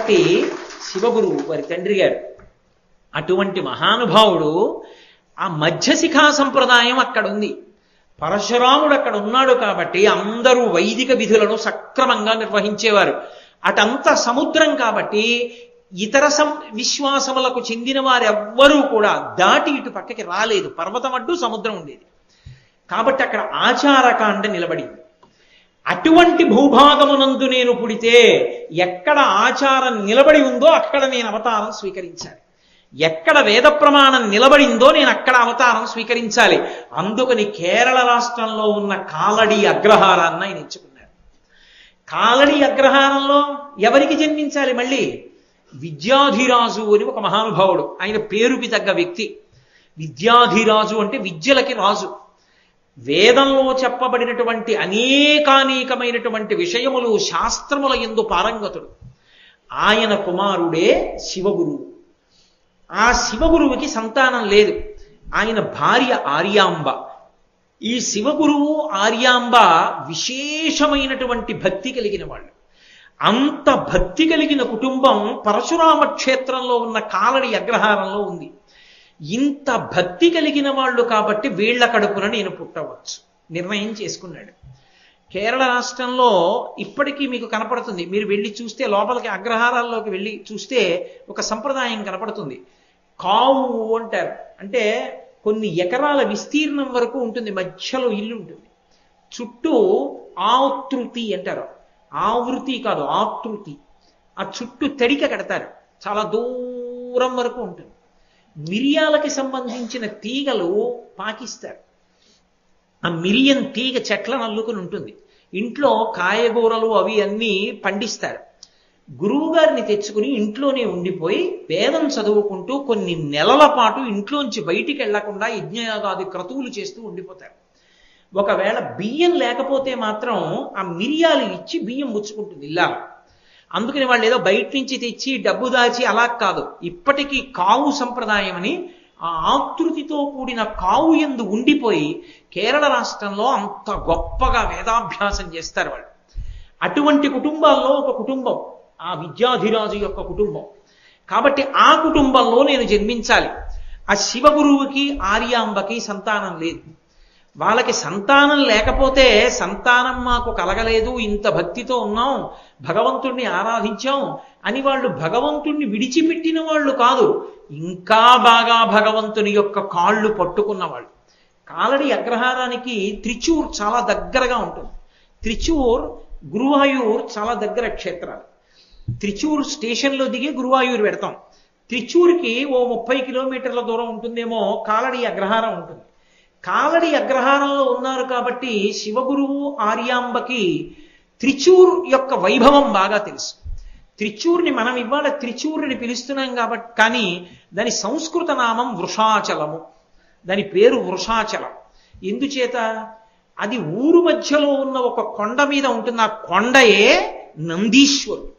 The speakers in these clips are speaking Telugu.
కాబట్టి శివగురువు వారి తండ్రి గారు అటువంటి మహానుభావుడు ఆ మధ్యశిఖా సంప్రదాయం అక్కడ ఉంది పరశురాముడు అక్కడ ఉన్నాడు కాబట్టి అందరూ వైదిక విధులను సక్రమంగా నిర్వహించేవారు అటంత సముద్రం కాబట్టి ఇతర సం విశ్వాసములకు చెందిన వారెవ్వరూ కూడా దాటి ఇటు పక్కకి రాలేదు పర్వతం అడ్డు సముద్రం ఉండేది కాబట్టి అక్కడ ఆచారకాండ నిలబడింది అటువంటి భూభాగమునందు నేను పుడితే ఎక్కడ ఆచారం నిలబడి ఉందో అక్కడ నేను అవతారం స్వీకరించాలి ఎక్కడ వేద ప్రమాణం నిలబడిందో నేను అక్కడ అవతారం స్వీకరించాలి అందుకని కేరళ రాష్ట్రంలో ఉన్న కాలడి అగ్రహారాన్ని ఆయన ఎంచుకున్నాడు కాలడి అగ్రహారంలో ఎవరికి జన్మించాలి మళ్ళీ విద్యాధిరాజు అని ఒక మహానుభావుడు ఆయన పేరుకి తగ్గ వ్యక్తి విద్యాధిరాజు అంటే విద్యలకి రాజు వేదంలో చెప్పబడినటువంటి అనేకానేకమైనటువంటి విషయములు శాస్త్రముల ఎందు పారంగతుడు ఆయన కుమారుడే శివగురువు ఆ శివగురువుకి సంతానం లేదు ఆయన భార్య ఆర్యాంబ ఈ శివగురువు ఆర్యాంబ విశేషమైనటువంటి భక్తి కలిగిన వాళ్ళు అంత భక్తి కలిగిన కుటుంబం పరశురామ క్షేత్రంలో ఉన్న కాలడి అగ్రహారంలో ఉంది ఇంత భక్తి కలిగిన వాళ్ళు కాబట్టి వీళ్ల కడుపున నేను పుట్టవచ్చు నిర్ణయం చేసుకున్నాడు కేరళ రాష్ట్రంలో ఇప్పటికీ మీకు కనపడుతుంది మీరు వెళ్ళి చూస్తే లోపలికి అగ్రహారాల్లోకి వెళ్ళి చూస్తే ఒక సంప్రదాయం కనపడుతుంది కావు అంటారు అంటే కొన్ని ఎకరాల విస్తీర్ణం వరకు ఉంటుంది మధ్యలో ఇల్లు ఉంటుంది చుట్టూ ఆవృతి అంటారు ఆవృతి కాదు ఆకృతి ఆ చుట్టూ తడిక కడతారు చాలా దూరం వరకు ఉంటుంది మిరియాలకి సంబంధించిన తీగలు పాకిస్తారు ఆ మిరియం తీగ చెట్లను అల్లుకుని ఉంటుంది ఇంట్లో కాయగూరలు అవి అన్నీ పండిస్తారు గురువు గారిని తెచ్చుకుని ఇంట్లోనే ఉండిపోయి వేదం చదువుకుంటూ కొన్ని నెలల పాటు ఇంట్లోంచి బయటికి వెళ్లకుండా యజ్ఞయాగాది క్రతువులు చేస్తూ ఉండిపోతారు ఒకవేళ బియ్యం లేకపోతే మాత్రం ఆ మిరియాలు ఇచ్చి బియ్యం ముచ్చుకుంటుంది ఇలా అందుకని వాళ్ళు ఏదో బయట నుంచి తెచ్చి డబ్బు దాచి అలా కాదు ఇప్పటికీ కావు సంప్రదాయం అని ఆ ఆకృతితో కూడిన కావు ఎందు ఉండిపోయి కేరళ రాష్ట్రంలో అంత గొప్పగా వేదాభ్యాసం చేస్తారు వాళ్ళు అటువంటి కుటుంబాల్లో ఒక కుటుంబం ఆ విద్యాధిరాజు యొక్క కుటుంబం కాబట్టి ఆ కుటుంబంలో నేను జన్మించాలి ఆ శివగురువుకి ఆర్యాంబకి సంతానం లేదు వాళ్ళకి సంతానం లేకపోతే సంతానం మాకు కలగలేదు ఇంత భక్తితో ఉన్నాం భగవంతుణ్ణి ఆరాధించాం అని వాళ్ళు భగవంతుణ్ణి విడిచిపెట్టిన వాళ్ళు కాదు ఇంకా బాగా భగవంతుని యొక్క కాళ్ళు పట్టుకున్న వాళ్ళు కాలడి అగ్రహారానికి త్రిచూర్ చాలా దగ్గరగా ఉంటుంది త్రిచూర్ గురువాయూర్ చాలా దగ్గర క్షేత్రాలు త్రిచూర్ స్టేషన్లో దిగి గురువాయూర్ పెడతాం త్రిచూర్కి ఓ ముప్పై కిలోమీటర్ల దూరం ఉంటుందేమో కాలడి అగ్రహారం ఉంటుంది కాలడి అగ్రహారంలో ఉన్నారు కాబట్టి శివగురువు ఆర్యాంబకి త్రిచూర్ యొక్క వైభవం బాగా తెలుసు త్రిచూర్ని మనం ఇవాళ త్రిచూర్ని పిలుస్తున్నాం కాబట్టి కానీ దాని సంస్కృత నామం వృషాచలము దాని పేరు వృషాచలం ఎందుచేత అది ఊరు మధ్యలో ఉన్న ఒక కొండ మీద ఉంటుంది ఆ కొండయే నందీశ్వరుడు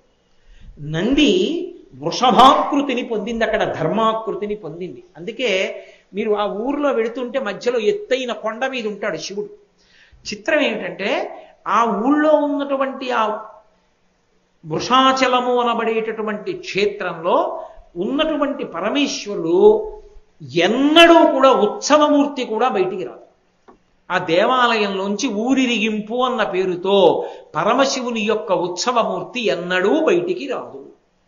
నంది వృషభాకృతిని పొందింది అక్కడ ధర్మాకృతిని పొందింది అందుకే మీరు ఆ ఊరిలో వెళుతుంటే మధ్యలో ఎత్తైన కొండ మీద ఉంటాడు శివుడు చిత్రం ఏమిటంటే ఆ ఊళ్ళో ఉన్నటువంటి ఆ వృషాచలము అనబడేటటువంటి క్షేత్రంలో ఉన్నటువంటి పరమేశ్వరుడు ఎన్నడూ కూడా ఉత్సవమూర్తి కూడా బయటికి రాదు ఆ దేవాలయంలోంచి ఊరిరిగింపు అన్న పేరుతో పరమశివుని యొక్క ఉత్సవమూర్తి ఎన్నడూ బయటికి రాదు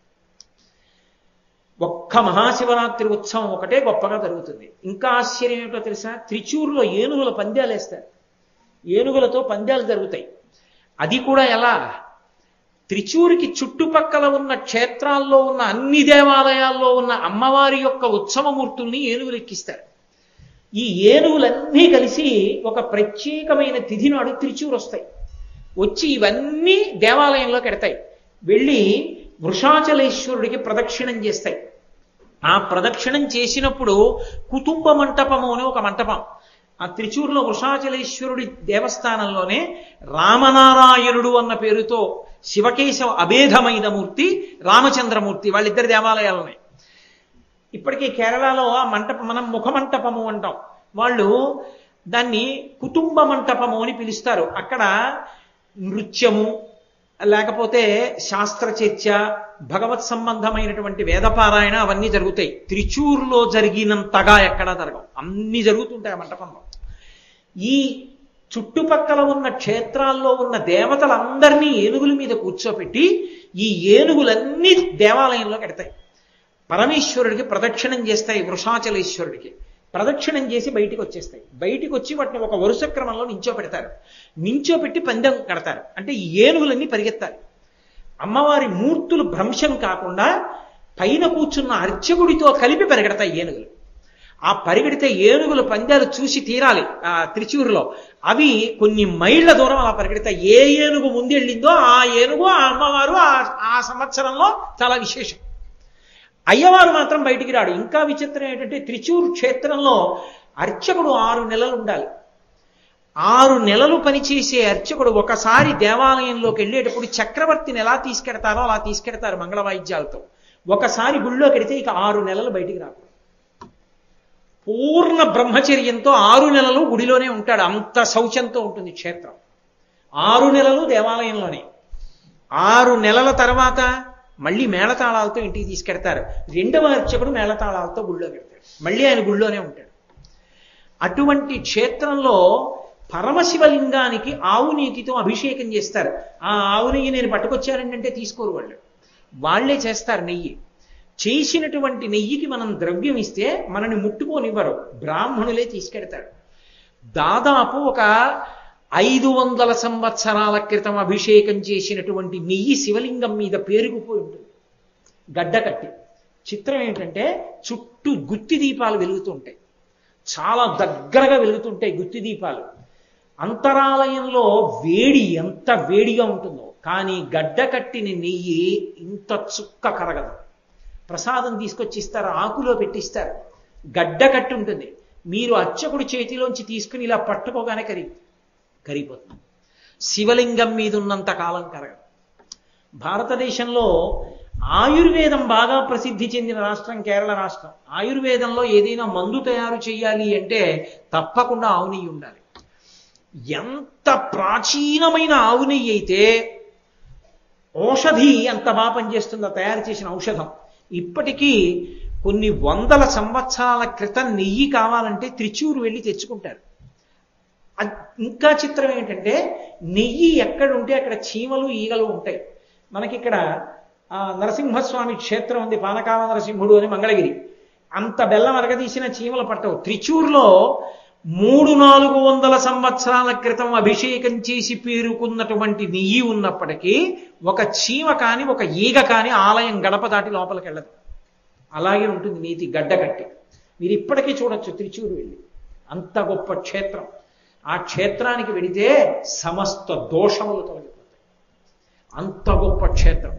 ఒక్క మహాశివరాత్రి ఉత్సవం ఒకటే గొప్పగా జరుగుతుంది ఇంకా ఆశ్చర్యం ఏమిటో తెలుసా త్రిచూరులో ఏనుగుల పందాలు వేస్తారు ఏనుగులతో పందాలు జరుగుతాయి అది కూడా ఎలా త్రిచూరికి చుట్టుపక్కల ఉన్న క్షేత్రాల్లో ఉన్న అన్ని దేవాలయాల్లో ఉన్న అమ్మవారి యొక్క ఉత్సవమూర్తుల్ని ఏనుగులు ఎక్కిస్తారు ఈ ఏనుగులన్నీ కలిసి ఒక ప్రత్యేకమైన తిథి నాడు త్రిచూరు వస్తాయి వచ్చి ఇవన్నీ దేవాలయంలోకి ఎడతాయి వెళ్ళి వృషాచలేశ్వరుడికి ప్రదక్షిణం చేస్తాయి ఆ ప్రదక్షిణం చేసినప్పుడు కుటుంబ మంటపము అని ఒక మంటపం ఆ త్రిచూరులో వృషాచలేశ్వరుడి దేవస్థానంలోనే రామనారాయణుడు అన్న పేరుతో శివకేశవ అభేదమైన మూర్తి రామచంద్రమూర్తి వాళ్ళిద్దరి దేవాలయాలున్నాయి ఇప్పటికీ కేరళలో ఆ మంటపం మనం ముఖ మంటపము అంటాం వాళ్ళు దాన్ని కుటుంబ మంటపము అని పిలుస్తారు అక్కడ నృత్యము లేకపోతే శాస్త్ర చర్చ భగవత్ సంబంధమైనటువంటి వేదపారాయణ అవన్నీ జరుగుతాయి త్రిచూరులో జరిగినంతగా ఎక్కడా జరగవు అన్ని జరుగుతుంటాయి ఆ మంటపంలో ఈ చుట్టుపక్కల ఉన్న క్షేత్రాల్లో ఉన్న దేవతలందరినీ ఏనుగుల మీద కూర్చోపెట్టి ఈ ఏనుగులన్నీ దేవాలయంలో కడతాయి పరమేశ్వరుడికి ప్రదక్షిణం చేస్తాయి వృషాచలేశ్వరుడికి ప్రదక్షిణం చేసి బయటికి వచ్చేస్తాయి బయటికి వచ్చి వాటిని ఒక వరుస క్రమంలో నించో పెడతారు నించో పెట్టి పందెం కడతారు అంటే ఈ ఏనుగులన్నీ పరిగెత్తాలి అమ్మవారి మూర్తులు భ్రంశం కాకుండా పైన కూర్చున్న అర్చకుడితో కలిపి పరిగెడతాయి ఏనుగులు ఆ పరిగెడితే ఏనుగుల పందాలు చూసి తీరాలి ఆ త్రిచూరులో అవి కొన్ని మైళ్ళ దూరం అలా పరిగెడతాయి ఏ ఏనుగు ముందెళ్ళిందో ఆ ఏనుగు ఆ అమ్మవారు ఆ సంవత్సరంలో చాలా విశేషం అయ్యవారు మాత్రం బయటికి రాడు ఇంకా విచిత్రం ఏంటంటే త్రిచూరు క్షేత్రంలో అర్చకుడు ఆరు నెలలు ఉండాలి ఆరు నెలలు పనిచేసే అర్చకుడు ఒకసారి దేవాలయంలోకి వెళ్ళేటప్పుడు చక్రవర్తిని ఎలా తీసుకెడతారో అలా తీసుకెడతారు మంగళ వాయిద్యాలతో ఒకసారి గుళ్ళోకి వెడితే ఇక ఆరు నెలలు బయటికి రాకూడదు పూర్ణ బ్రహ్మచర్యంతో ఆరు నెలలు గుడిలోనే ఉంటాడు అంత శౌచంతో ఉంటుంది క్షేత్రం ఆరు నెలలు దేవాలయంలోనే ఆరు నెలల తర్వాత మళ్ళీ మేళతాళాలతో ఇంటికి తీసుకెడతారు రెండవ అర్చకుడు మేళతాళాలతో గుళ్ళో పెడతాడు మళ్ళీ ఆయన గుళ్ళోనే ఉంటాడు అటువంటి క్షేత్రంలో పరమశివలింగానికి ఆవు నీతితో అభిషేకం చేస్తారు ఆ ఆవు నెయ్యి నేను పట్టుకొచ్చానంటే తీసుకోరు వాళ్ళు వాళ్లే చేస్తారు నెయ్యి చేసినటువంటి నెయ్యికి మనం ద్రవ్యం ఇస్తే మనని ముట్టుకోనివ్వరు బ్రాహ్మణులే తీసుకెడతారు దాదాపు ఒక ఐదు వందల సంవత్సరాల క్రితం అభిషేకం చేసినటువంటి నెయ్యి శివలింగం మీద పేరుకుపోయి ఉంటుంది గడ్డ కట్టి చిత్రం ఏంటంటే చుట్టూ గుత్తి దీపాలు వెలుగుతుంటాయి చాలా దగ్గరగా వెలుగుతుంటాయి గుత్తి దీపాలు అంతరాలయంలో వేడి ఎంత వేడిగా ఉంటుందో కానీ గడ్డ కట్టిన నెయ్యి ఇంత చుక్క కరగదు ప్రసాదం తీసుకొచ్చి ఇస్తారు ఆకులో పెట్టిస్తారు గడ్డ కట్టి ఉంటుంది మీరు అర్చకుడి చేతిలోంచి తీసుకుని ఇలా పట్టుకోగానే కరిగి కరిగిపోతుంది శివలింగం మీద ఉన్నంత కాలం కరగదు భారతదేశంలో ఆయుర్వేదం బాగా ప్రసిద్ధి చెందిన రాష్ట్రం కేరళ రాష్ట్రం ఆయుర్వేదంలో ఏదైనా మందు తయారు చేయాలి అంటే తప్పకుండా ఆవు నెయ్యి ఉండాలి ఎంత ప్రాచీనమైన ఆవు నెయ్యి అయితే ఔషధి అంత బాగా పనిచేస్తుందో తయారు చేసిన ఔషధం ఇప్పటికీ కొన్ని వందల సంవత్సరాల క్రితం నెయ్యి కావాలంటే త్రిచూరు వెళ్ళి తెచ్చుకుంటారు ఇంకా చిత్రం ఏంటంటే నెయ్యి ఎక్కడుంటే అక్కడ చీమలు ఈగలు ఉంటాయి మనకిక్కడ నరసింహస్వామి క్షేత్రం ఉంది పానకాల నరసింహుడు అని మంగళగిరి అంత బెల్లం అరగదీసిన చీమలు పట్టవు త్రిచూరులో మూడు నాలుగు వందల సంవత్సరాల క్రితం అభిషేకం చేసి పేరుకున్నటువంటి నెయ్యి ఉన్నప్పటికీ ఒక చీమ కాని ఒక ఈగ కాని ఆలయం గడప దాటి లోపలికి వెళ్ళదు అలాగే ఉంటుంది నీతి గడ్డ కట్టి మీరు ఇప్పటికీ చూడొచ్చు త్రిచూరు వెళ్ళి అంత గొప్ప క్షేత్రం ఆ క్షేత్రానికి వెడితే సమస్త దోషములు తొలగిపోతాయి అంత గొప్ప క్షేత్రం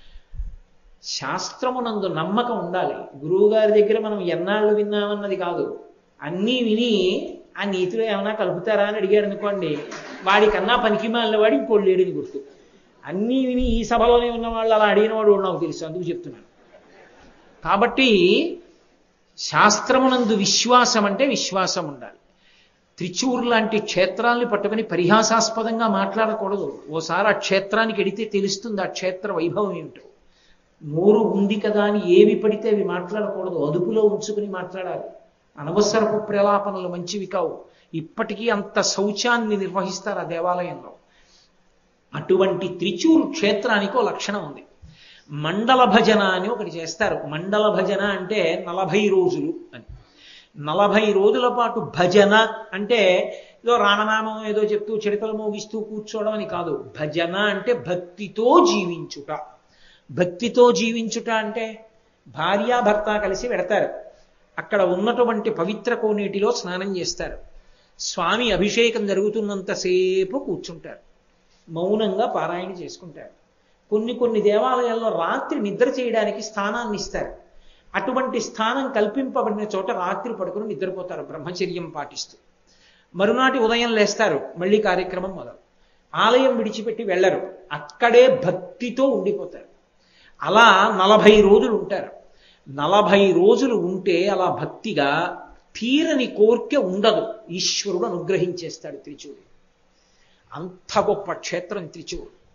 శాస్త్రమునందు నమ్మకం ఉండాలి గురువుగారి దగ్గర మనం ఎన్నాళ్ళు విన్నామన్నది కాదు అన్నీ విని ఆ నీతిలో ఏమైనా కలుపుతారా అని అడిగాడు అనుకోండి వాడికన్నా పనికి మాలిన వాడి ఇంకోటి లేడని గుర్తు అన్నీ విని ఈ సభలోనే ఉన్న వాళ్ళు అలా అడిగిన వాడు నాకు తెలుసు అందుకు చెప్తున్నాను కాబట్టి శాస్త్రమునందు విశ్వాసం అంటే విశ్వాసం ఉండాలి త్రిచూర్ లాంటి క్షేత్రాల్ని పట్టుకుని పరిహాసాస్పదంగా మాట్లాడకూడదు ఓసారి ఆ క్షేత్రానికి ఎడితే తెలుస్తుంది ఆ క్షేత్ర వైభవం ఏమిటో నోరు ఉంది కదా అని ఏవి పడితే అవి మాట్లాడకూడదు అదుపులో ఉంచుకుని మాట్లాడాలి అనవసరపు ప్రలాపనలు మంచివి కావు ఇప్పటికీ అంత శౌచాన్ని నిర్వహిస్తారు ఆ దేవాలయంలో అటువంటి త్రిచూరు క్షేత్రానికి లక్షణం ఉంది మండల భజన అని ఒకటి చేస్తారు మండల భజన అంటే నలభై రోజులు అని నలభై రోజుల పాటు భజన అంటే ఏదో రాణనామం ఏదో చెప్తూ చిడతలు మోగిస్తూ కూర్చోవడం అని కాదు భజన అంటే భక్తితో జీవించుట భక్తితో జీవించుట అంటే భార్యాభర్త కలిసి వెడతారు అక్కడ ఉన్నటువంటి పవిత్ర కోనేటిలో స్నానం చేస్తారు స్వామి అభిషేకం జరుగుతున్నంతసేపు కూర్చుంటారు మౌనంగా పారాయణ చేసుకుంటారు కొన్ని కొన్ని దేవాలయాల్లో రాత్రి నిద్ర చేయడానికి స్థానాన్ని ఇస్తారు అటువంటి స్థానం కల్పింపబడిన చోట రాత్రి పడుకుని నిద్రపోతారు బ్రహ్మచర్యం పాటిస్తూ మరునాటి ఉదయం లేస్తారు మళ్ళీ కార్యక్రమం మొదలు ఆలయం విడిచిపెట్టి వెళ్ళరు అక్కడే భక్తితో ఉండిపోతారు అలా నలభై రోజులు ఉంటారు నలభై రోజులు ఉంటే అలా భక్తిగా తీరని కోర్కె ఉండదు ఈశ్వరుడు అనుగ్రహించేస్తాడు త్రిచూరు అంత గొప్ప క్షేత్రం త్రిచూరు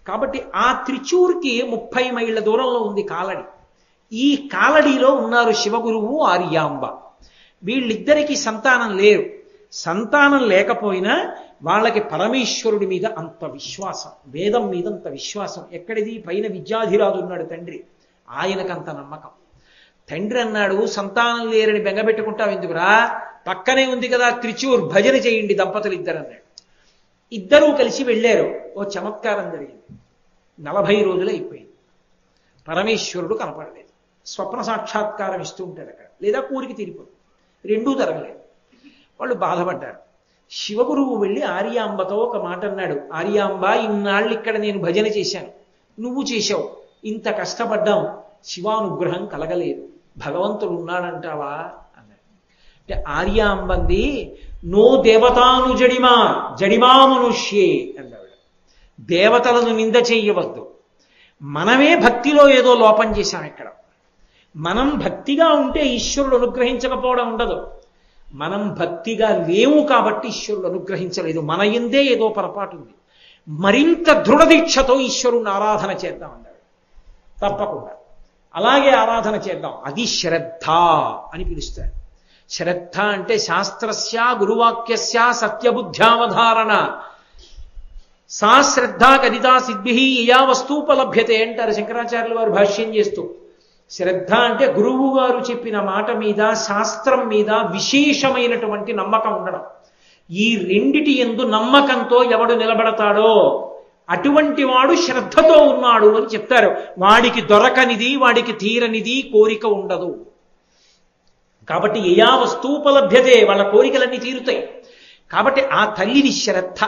కాబట్టి ఆ త్రిచూర్కి ముప్పై మైళ్ళ దూరంలో ఉంది కాలడి ఈ కాలడిలో ఉన్నారు శివగురువు ఆర్యాంబ వీళ్ళిద్దరికీ సంతానం లేరు సంతానం లేకపోయినా వాళ్ళకి పరమేశ్వరుడి మీద అంత విశ్వాసం వేదం మీద అంత విశ్వాసం ఎక్కడిది పైన విద్యాధిరాజు ఉన్నాడు తండ్రి ఆయనకంత నమ్మకం తండ్రి అన్నాడు సంతానం లేరని బెంగపెట్టుకుంటావు ఎందుకురా పక్కనే ఉంది కదా త్రిచూర్ భజన చేయండి దంపతులు ఇద్దరు అన్నాడు ఇద్దరూ కలిసి వెళ్ళారు ఓ చమత్కారం జరిగింది నలభై రోజులు అయిపోయింది పరమేశ్వరుడు కనపడలేదు స్వప్న సాక్షాత్కారం ఇస్తూ ఉంటాడు అక్కడ లేదా కూరికి తీరిపోతుంది రెండూ జరగలేదు వాళ్ళు బాధపడ్డారు శివగురువు వెళ్ళి ఆర్యాంబతో ఒక మాట అన్నాడు ఆర్యాంబ ఇన్నాళ్ళు ఇక్కడ నేను భజన చేశాను నువ్వు చేశావు ఇంత కష్టపడ్డాం శివానుగ్రహం కలగలేదు భగవంతుడు ఉన్నాడంటావా అన్నాడు అంటే ఆర్యాంబంది నో దేవతాను జడిమా జడిమా మనుష్యే అన్నాడు దేవతలను నింద చెయ్యవద్దు మనమే భక్తిలో ఏదో లోపం చేశాం ఇక్కడ మనం భక్తిగా ఉంటే ఈశ్వరుడు అనుగ్రహించకపోవడం ఉండదు మనం భక్తిగా లేవు కాబట్టి ఈశ్వరుడు అనుగ్రహించలేదు మన ఎందే ఏదో పొరపాటు ఉంది మరింత దృఢదీక్షతో ఈశ్వరుణ్ణి ఆరాధన చేద్దాం అన్నాడు తప్పకుండా అలాగే ఆరాధన చేద్దాం అది శ్రద్ధ అని పిలుస్తారు శ్రద్ధ అంటే శాస్త్రస్య గురువాక్యస్య సత్యబుద్ధ్యావధారణ సా శ్రద్ధ గదితా సిద్ధి యా వస్తూపలభ్యతే అంటారు శంకరాచార్యుల వారు భాష్యం చేస్తూ శ్రద్ధ అంటే గురువు గారు చెప్పిన మాట మీద శాస్త్రం మీద విశేషమైనటువంటి నమ్మకం ఉండడం ఈ రెండిటి ఎందు నమ్మకంతో ఎవడు నిలబడతాడో అటువంటి వాడు శ్రద్ధతో ఉన్నాడు అని చెప్తారు వాడికి దొరకనిది వాడికి తీరనిది కోరిక ఉండదు కాబట్టి యయా వస్తూపలభ్యతే వాళ్ళ కోరికలన్నీ తీరుతాయి కాబట్టి ఆ తల్లిని శ్రద్ధ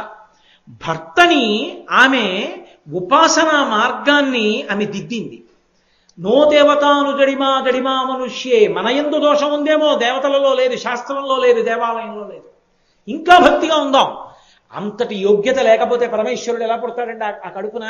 భర్తని ఆమె ఉపాసనా మార్గాన్ని ఆమె దిద్దింది నో దేవతాను జడిమా జడిమా మనుష్యే మన ఎందు దోషం ఉందేమో దేవతలలో లేదు శాస్త్రంలో లేదు దేవాలయంలో లేదు ఇంకా భక్తిగా ఉందాం అంతటి యోగ్యత లేకపోతే పరమేశ్వరుడు ఎలా పుడతాడండి ఆ కడుపున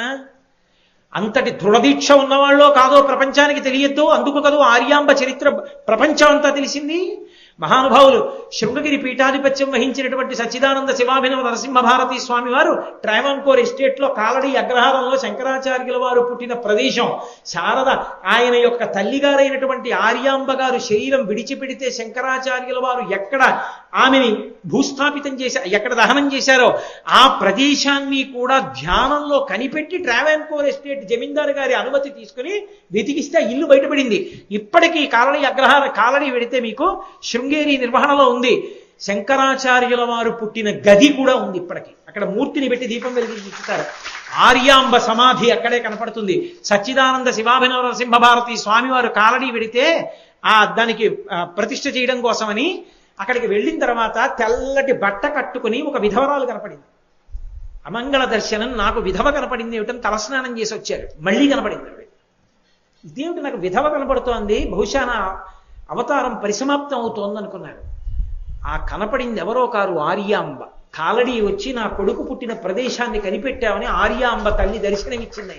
అంతటి దృఢదీక్ష ఉన్నవాళ్ళో కాదో ప్రపంచానికి తెలియద్దు అందుకు కదూ ఆర్యాంబ చరిత్ర ప్రపంచం అంతా తెలిసింది మహానుభావులు శృంగగిరి పీఠాధిపత్యం వహించినటువంటి సచ్చిదానంద శివాభినవ నరసింహభారతి స్వామి వారు ట్రావెన్కోర్ ఎస్టేట్లో కాలడి అగ్రహారంలో శంకరాచార్యుల వారు పుట్టిన ప్రదేశం శారద ఆయన యొక్క తల్లిగారైనటువంటి ఆర్యాంబ గారు శరీరం విడిచిపెడితే శంకరాచార్యుల వారు ఎక్కడ ఆమెని భూస్థాపితం చేశారు ఎక్కడ దహనం చేశారో ఆ ప్రదేశాన్ని కూడా ధ్యానంలో కనిపెట్టి ట్రావెన్కోర్ ఎస్టేట్ జమీందారు గారి అనుమతి తీసుకుని వెతికిస్తే ఇల్లు బయటపడింది ఇప్పటికీ కాలడి అగ్రహార కాలడి వెడితే మీకు శృంగేరి నిర్వహణలో ఉంది శంకరాచార్యుల వారు పుట్టిన గది కూడా ఉంది ఇప్పటికీ అక్కడ మూర్తిని పెట్టి దీపం వెలిగించుతారు ఆర్యాంబ సమాధి అక్కడే కనపడుతుంది సచ్చిదానంద శివాభినవ నరసింహభారతి స్వామివారు కాలడి వెడితే ఆ దానికి ప్రతిష్ఠ చేయడం కోసమని అక్కడికి వెళ్ళిన తర్వాత తెల్లటి బట్ట కట్టుకుని ఒక విధవరాలు కనపడింది అమంగళ దర్శనం నాకు విధవ కనపడింది ఏమిటని తలస్నానం చేసి వచ్చారు మళ్ళీ కనపడింది ఆవిడ ఇదేమిటి నాకు విధవ కనపడుతోంది బహుశా నా అవతారం పరిసమాప్తం అవుతోంది అనుకున్నాడు ఆ కనపడింది ఎవరో కారు ఆర్యాంబ కాలడి వచ్చి నా కొడుకు పుట్టిన ప్రదేశాన్ని కనిపెట్టామని ఆర్యాంబ తల్లి దర్శనమిచ్చింది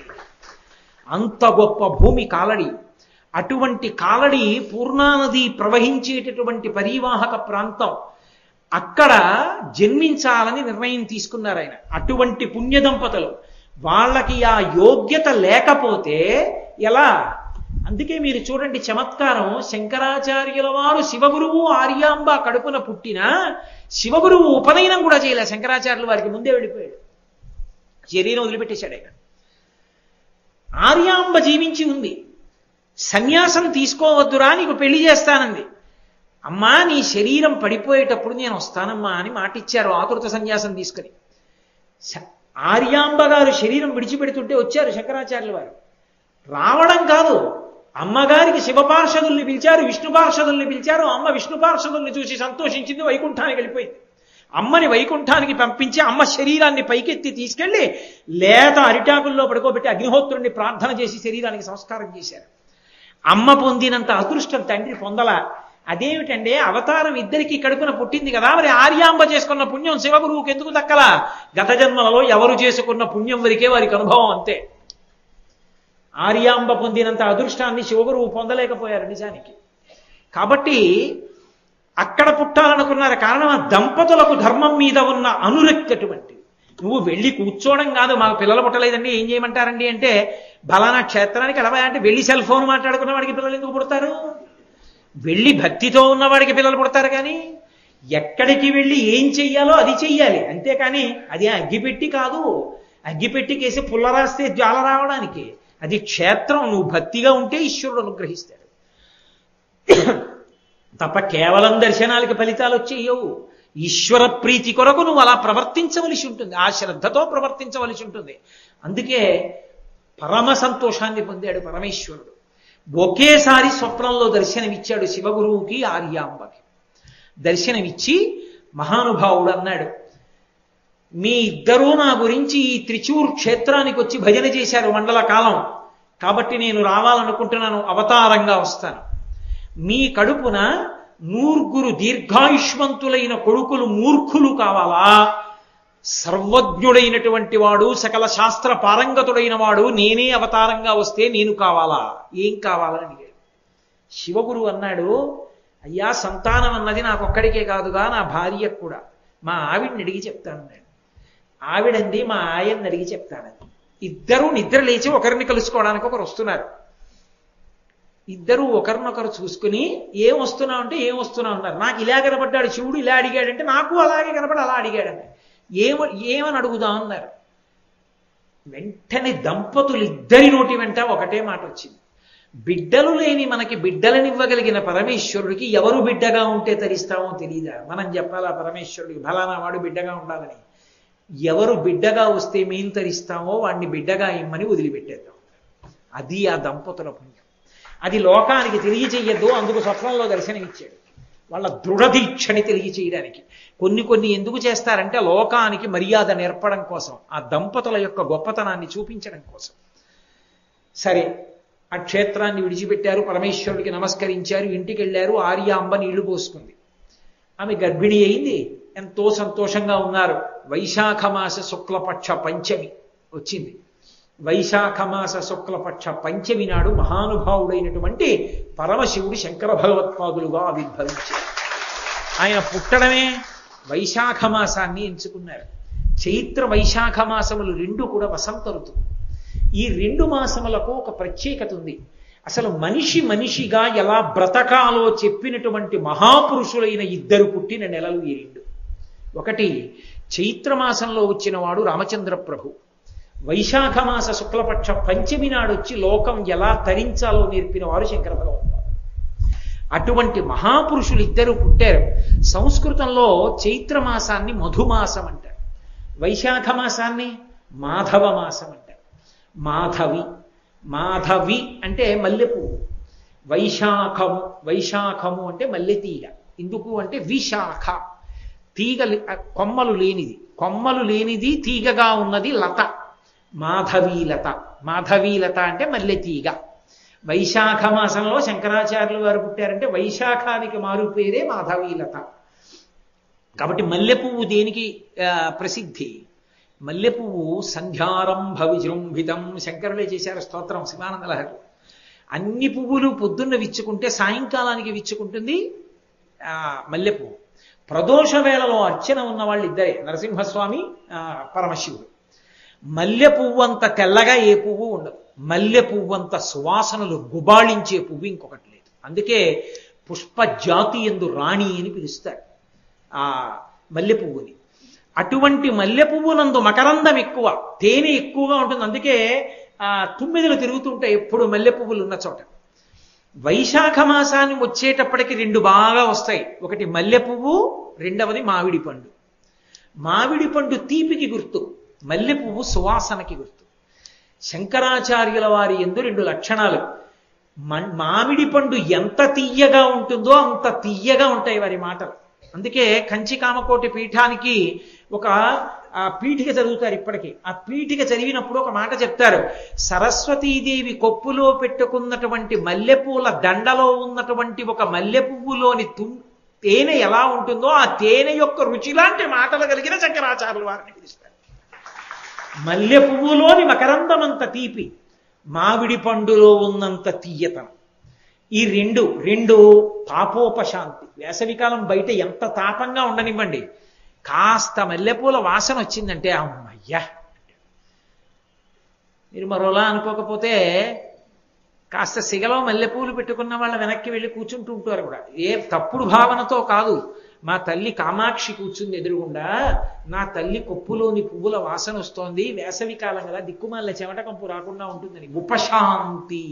అంత గొప్ప భూమి కాలడి అటువంటి కాలడి పూర్ణానది ప్రవహించేటటువంటి పరివాహక ప్రాంతం అక్కడ జన్మించాలని నిర్ణయం తీసుకున్నారు ఆయన అటువంటి పుణ్య దంపతులు వాళ్ళకి ఆ యోగ్యత లేకపోతే ఎలా అందుకే మీరు చూడండి చమత్కారం శంకరాచార్యుల వారు శివగురువు ఆర్యాంబ కడుపున పుట్టిన శివగురువు ఉపనయనం కూడా చేయలే శంకరాచార్యుల వారికి ముందే వెళ్ళిపోయాడు శరీరం వదిలిపెట్టేశాడు ఆయన ఆర్యాంబ జీవించి ఉంది సన్యాసం తీసుకోవద్దురా నీకు పెళ్లి చేస్తానంది అమ్మా నీ శరీరం పడిపోయేటప్పుడు నేను వస్తానమ్మా అని మాటిచ్చారు ఆకృత సన్యాసం తీసుకుని ఆర్యాంబ గారు శరీరం విడిచిపెడుతుంటే వచ్చారు శంకరాచార్యుల వారు రావడం కాదు అమ్మగారికి శివపార్షదుల్ని పిలిచారు విష్ణు పార్షదుల్ని పిలిచారు అమ్మ విష్ణు పార్షదుల్ని చూసి సంతోషించింది వైకుంఠానికి వెళ్ళిపోయింది అమ్మని వైకుంఠానికి పంపించి అమ్మ శరీరాన్ని పైకెత్తి తీసుకెళ్లి లేత అరిటాకుల్లో పడుకోబెట్టి అగ్నిహోత్రుడిని ప్రార్థన చేసి శరీరానికి సంస్కారం చేశారు అమ్మ పొందినంత అదృష్టం తండ్రి పొందల అదేమిటంటే అవతారం ఇద్దరికి కడుపున పుట్టింది కదా మరి ఆర్యాంబ చేసుకున్న పుణ్యం శివగురువుకి ఎందుకు దక్కలా గత జన్మలలో ఎవరు చేసుకున్న పుణ్యం వరకే వారికి అనుభవం అంతే ఆర్యాంబ పొందినంత అదృష్టాన్ని శివగురువు పొందలేకపోయారు నిజానికి కాబట్టి అక్కడ పుట్టాలనుకున్నారు కారణం ఆ దంపతులకు ధర్మం మీద ఉన్న అనురక్తి అటువంటిది నువ్వు వెళ్ళి కూర్చోవడం కాదు మాకు పిల్లలు పుట్టలేదండి ఏం చేయమంటారండి అంటే బలానా క్షేత్రానికి ఎలా అంటే వెళ్ళి సెల్ ఫోన్ మాట్లాడుకున్న వాడికి పిల్లలు ఎందుకు పుడతారు వెళ్ళి భక్తితో ఉన్నవాడికి పిల్లలు పుడతారు కానీ ఎక్కడికి వెళ్ళి ఏం చెయ్యాలో అది చెయ్యాలి అంతేకాని అది అగ్గిపెట్టి కాదు అగ్గిపెట్టికేసి పుల్ల రాస్తే జ్వాల రావడానికి అది క్షేత్రం నువ్వు భక్తిగా ఉంటే ఈశ్వరుడు అనుగ్రహిస్తాడు తప్ప కేవలం దర్శనాలకి ఫలితాలు వచ్చేయవు ఈశ్వర ప్రీతి కొరకు నువ్వు అలా ప్రవర్తించవలసి ఉంటుంది ఆ శ్రద్ధతో ప్రవర్తించవలసి ఉంటుంది అందుకే పరమ సంతోషాన్ని పొందాడు పరమేశ్వరుడు ఒకేసారి స్వప్నంలో దర్శనమిచ్చాడు శివగురువుకి ఆర్యాంబకి దర్శనమిచ్చి మహానుభావుడు అన్నాడు మీ ఇద్దరూ నా గురించి ఈ త్రిచూర్ క్షేత్రానికి వచ్చి భజన చేశారు మండల కాలం కాబట్టి నేను రావాలనుకుంటున్నాను అవతారంగా వస్తాను మీ కడుపున నూర్గురు దీర్ఘాయుష్మంతులైన కొడుకులు మూర్ఖులు కావాలా సర్వజ్ఞుడైనటువంటి వాడు సకల శాస్త్ర పారంగతుడైన వాడు నేనే అవతారంగా వస్తే నేను కావాలా ఏం కావాలని అడిగాడు శివగురు అన్నాడు అయ్యా సంతానం అన్నది నాకొక్కడికే కాదుగా నా భార్యకు కూడా మా ఆవిడ్ని అడిగి చెప్తానన్నాడు ఆవిడంది మా ఆయన్ని అడిగి చెప్తానని ఇద్దరూ నిద్ర లేచి ఒకరిని కలుసుకోవడానికి ఒకరు వస్తున్నారు ఇద్దరు ఒకరినొకరు చూసుకుని ఏం వస్తున్నావు అంటే ఏం వస్తున్నావు అన్నారు నాకు ఇలా కనపడ్డాడు శివుడు ఇలా అడిగాడంటే నాకు అలాగే కనపడి అలా అడిగాడని ఏమ ఏమని అడుగుదాం అన్నారు వెంటనే దంపతులు ఇద్దరి నోటి వెంట ఒకటే మాట వచ్చింది బిడ్డలు లేని మనకి బిడ్డలనివ్వగలిగిన పరమేశ్వరుడికి ఎవరు బిడ్డగా ఉంటే తరిస్తామో తెలియదా మనం చెప్పాలా పరమేశ్వరుడికి ఫలానా వాడు బిడ్డగా ఉండాలని ఎవరు బిడ్డగా వస్తే మేం తరిస్తామో వాడిని బిడ్డగా ఇమ్మని వదిలిపెట్టేద్దాం అది ఆ దంపతుల పుణ్యం అది లోకానికి తెలియచేయద్దు అందుకు స్వప్నంలో దర్శనమిచ్చాడు వాళ్ళ దృఢదీక్షని తెలియచేయడానికి కొన్ని కొన్ని ఎందుకు చేస్తారంటే లోకానికి మర్యాద నేర్పడం కోసం ఆ దంపతుల యొక్క గొప్పతనాన్ని చూపించడం కోసం సరే ఆ క్షేత్రాన్ని విడిచిపెట్టారు పరమేశ్వరుడికి నమస్కరించారు ఇంటికి వెళ్ళారు ఆర్యాంబ నీళ్లు పోసుకుంది ఆమె గర్భిణి అయింది ఎంతో సంతోషంగా ఉన్నారు వైశాఖ మాస శుక్లపక్ష పంచమి వచ్చింది వైశాఖ మాస శుక్లపక్ష పంచమి నాడు మహానుభావుడైనటువంటి పరమశివుడు శంకర భగవత్పాదులుగా ఆవిర్భవించారు ఆయన పుట్టడమే వైశాఖ మాసాన్ని ఎంచుకున్నారు చైత్ర వైశాఖ మాసములు రెండు కూడా వసంత ఋతువు ఈ రెండు మాసములకు ఒక ప్రత్యేకత ఉంది అసలు మనిషి మనిషిగా ఎలా బ్రతకాలో చెప్పినటువంటి మహాపురుషులైన ఇద్దరు పుట్టిన నెలలు ఈ రెండు ఒకటి చైత్రమాసంలో వచ్చిన వాడు రామచంద్ర ప్రభు వైశాఖ మాస శుక్లపక్ష పంచమి నాడు వచ్చి లోకం ఎలా తరించాలో నేర్పిన వారు శంకర భగవత్పాదు అటువంటి మహాపురుషులు ఇద్దరు పుట్టారు సంస్కృతంలో చైత్ర మాసాన్ని మధుమాసం అంటారు వైశాఖ మాసాన్ని మాధవ మాసం అంటారు మాధవి మాధవి అంటే మల్లెపువ్వు వైశాఖము వైశాఖము అంటే మల్లె తీగ ఎందుకు అంటే విశాఖ తీగ కొమ్మలు లేనిది కొమ్మలు లేనిది తీగగా ఉన్నది లత మాధవీలత మాధవీలత అంటే మల్లె తీగ వైశాఖ మాసంలో శంకరాచార్యులు వారు పుట్టారంటే వైశాఖానికి మారు పేరే మాధవీలత కాబట్టి మల్లె పువ్వు దేనికి ప్రసిద్ధి మల్లె పువ్వు సంధ్యారంభ విజృంభితం శంకరులే చేశారు స్తోత్రం శివానంద లహరి అన్ని పువ్వులు పొద్దున్న విచ్చుకుంటే సాయంకాలానికి విచ్చుకుంటుంది మల్లె పువ్వు ప్రదోష వేళలో అర్చన ఉన్న వాళ్ళు ఇద్దరే నరసింహస్వామి పరమశివుడు మల్లె పువ్వు అంత తెల్లగా ఏ పువ్వు ఉండదు మల్లె పువ్వు అంత సువాసనలు గుబాళించే పువ్వు ఇంకొకటి లేదు అందుకే పుష్ప జాతి ఎందు రాణి అని పిలుస్తారు ఆ మల్లె పువ్వుని అటువంటి మల్లె పువ్వునందు మకరందం ఎక్కువ తేనె ఎక్కువగా ఉంటుంది అందుకే ఆ తుమ్మిదలు తిరుగుతుంటాయి ఎప్పుడు మల్లె పువ్వులు ఉన్న చోట వైశాఖ మాసాన్ని వచ్చేటప్పటికి రెండు బాగా వస్తాయి ఒకటి మల్లె పువ్వు రెండవది మామిడి పండు మామిడి పండు తీపికి గుర్తు మల్లె పువ్వు సువాసనకి గుర్తు శంకరాచార్యుల వారి ఎందు రెండు లక్షణాలు మామిడి పండు ఎంత తీయగా ఉంటుందో అంత తీయగా ఉంటాయి వారి మాటలు అందుకే కంచి కామకోటి పీఠానికి ఒక ఆ పీఠిక చదువుతారు ఇప్పటికీ ఆ పీఠిక చదివినప్పుడు ఒక మాట చెప్తారు సరస్వతీదేవి కొప్పులో పెట్టుకున్నటువంటి మల్లెపూల దండలో ఉన్నటువంటి ఒక మల్లె పువ్వులోని తుం తేనె ఎలా ఉంటుందో ఆ తేనె యొక్క రుచి లాంటి మాటలు కలిగిన శంకరాచార్యుల వారిని పిలుస్తారు మల్లె పువ్వులోని మకరందమంత తీపి మామిడి పండులో ఉన్నంత తీయతనం ఈ రెండు రెండు తాపోపశాంతి వేసవికాలం బయట ఎంత తాపంగా ఉండనివ్వండి కాస్త మల్లెపూల వాసన వచ్చిందంటే అమ్మయ్యా మీరు మరోలా అనుకోకపోతే కాస్త సిగలో మల్లెపూలు పెట్టుకున్న వాళ్ళ వెనక్కి వెళ్ళి కూర్చుంటూ ఉంటారు కూడా ఏ తప్పుడు భావనతో కాదు మా తల్లి కామాక్షి కూర్చుంది ఎదురుగుండా నా తల్లి కొప్పులోని పువ్వుల వాసన వస్తోంది వేసవి కాలం కదా దిక్కుమాల చెమట కంపు రాకుండా ఉంటుందని ఉపశాంతి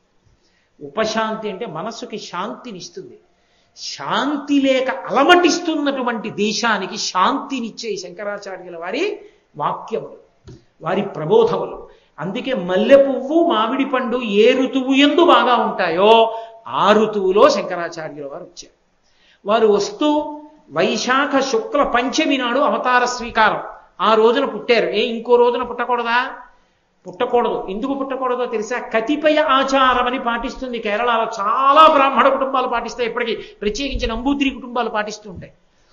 ఉపశాంతి అంటే మనస్సుకి శాంతినిస్తుంది శాంతి లేక అలమటిస్తున్నటువంటి దేశానికి శాంతినిచ్చే శంకరాచార్యుల వారి వాక్యములు వారి ప్రబోధములు అందుకే మల్లె పువ్వు మామిడి పండు ఏ ఋతువు ఎందు బాగా ఉంటాయో ఆ ఋతువులో శంకరాచార్యుల వారు వచ్చారు వారు వస్తూ వైశాఖ శుక్ల పంచమి నాడు అవతార స్వీకారం ఆ రోజున పుట్టారు ఏ ఇంకో రోజున పుట్టకూడదా పుట్టకూడదు ఎందుకు పుట్టకూడదో తెలుసా కతిపయ ఆచారం అని పాటిస్తుంది కేరళలో చాలా బ్రాహ్మణ కుటుంబాలు పాటిస్తాయి ఇప్పటికీ ప్రత్యేకించి నంబూద్రి కుటుంబాలు పాటిస్తూ ఉంటాయి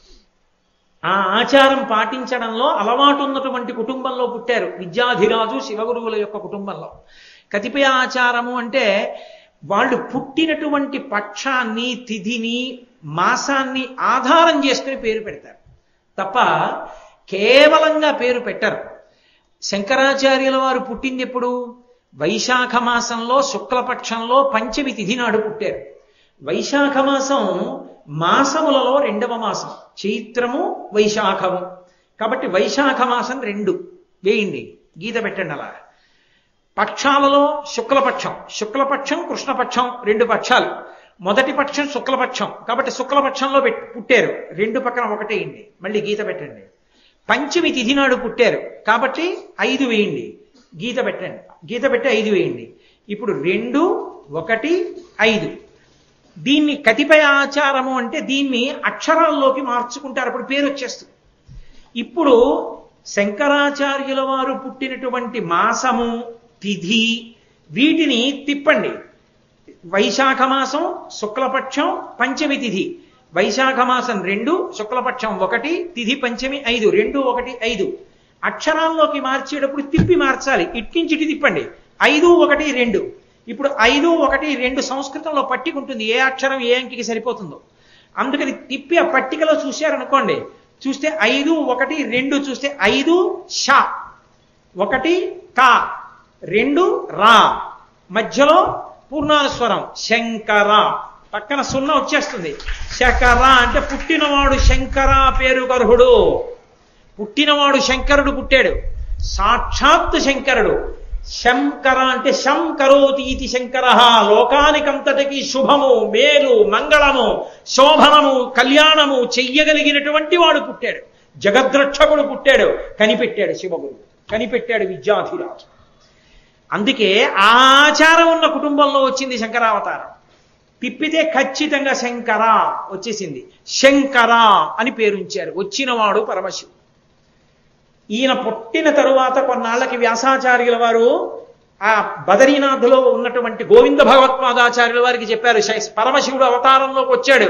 ఆ ఆచారం పాటించడంలో అలవాటు ఉన్నటువంటి కుటుంబంలో పుట్టారు విద్యాధిరాజు శివగురువుల యొక్క కుటుంబంలో కతిపయ ఆచారము అంటే వాళ్ళు పుట్టినటువంటి పక్షాన్ని తిథిని మాసాన్ని ఆధారం చేసుకుని పేరు పెడతారు తప్ప కేవలంగా పేరు పెట్టరు శంకరాచార్యుల వారు పుట్టింది ఎప్పుడు వైశాఖ మాసంలో శుక్లపక్షంలో పంచమి తిథి నాడు పుట్టారు వైశాఖ మాసం మాసములలో రెండవ మాసం చైత్రము వైశాఖము కాబట్టి వైశాఖ మాసం రెండు వేయండి గీత పెట్టండి అలా పక్షాలలో శుక్లపక్షం శుక్లపక్షం కృష్ణపక్షం రెండు పక్షాలు మొదటి పక్షం శుక్లపక్షం కాబట్టి శుక్లపక్షంలో పెట్ పుట్టారు రెండు పక్కన ఒకటేయండి మళ్ళీ గీత పెట్టండి పంచమి తిథి నాడు పుట్టారు కాబట్టి ఐదు వేయండి గీత పెట్టండి గీత పెట్టి ఐదు వేయండి ఇప్పుడు రెండు ఒకటి ఐదు దీన్ని కతిపయ ఆచారము అంటే దీన్ని అక్షరాల్లోకి మార్చుకుంటారు అప్పుడు పేరు వచ్చేస్తుంది ఇప్పుడు శంకరాచార్యుల వారు పుట్టినటువంటి మాసము తిథి వీటిని తిప్పండి వైశాఖ మాసం శుక్లపక్షం పంచమి తిథి వైశాఖ మాసం రెండు శుక్లపక్షం ఒకటి తిథి పంచమి ఐదు రెండు ఒకటి ఐదు అక్షరాల్లోకి మార్చేటప్పుడు తిప్పి మార్చాలి ఇట్కించి ఇటు తిప్పండి ఐదు ఒకటి రెండు ఇప్పుడు ఐదు ఒకటి రెండు సంస్కృతంలో పట్టిక ఉంటుంది ఏ అక్షరం ఏ అంకికి సరిపోతుందో అందుకని తిప్పి ఆ పట్టికలో చూశారనుకోండి చూస్తే ఐదు ఒకటి రెండు చూస్తే ఐదు ష ఒకటి కా రెండు రా మధ్యలో పూర్ణానుస్వరం శంకర పక్కన సున్నా వచ్చేస్తుంది శకర అంటే పుట్టినవాడు శంకర పేరు గర్హుడు పుట్టినవాడు శంకరుడు పుట్టాడు సాక్షాత్ శంకరుడు శంకర అంటే శం కరోతి ఇది శంకర లోకానికంతటికి శుభము మేలు మంగళము శోభనము కళ్యాణము చెయ్యగలిగినటువంటి వాడు పుట్టాడు జగద్రక్షకుడు పుట్టాడు కనిపెట్టాడు శివగురు కనిపెట్టాడు విద్యాధిరాజు అందుకే ఆ ఆచారం ఉన్న కుటుంబంలో వచ్చింది శంకరావతారం తిప్పితే ఖచ్చితంగా శంకర వచ్చేసింది శంకర అని పేరుంచారు వచ్చినవాడు పరమశివుడు ఈయన పుట్టిన తరువాత కొన్నాళ్ళకి వ్యాసాచార్యుల వారు ఆ బదరీనాథులో ఉన్నటువంటి గోవింద భగవత్పాదాచార్యుల వారికి చెప్పారు "శై- పరమశివుడు అవతారంలోకి వచ్చాడు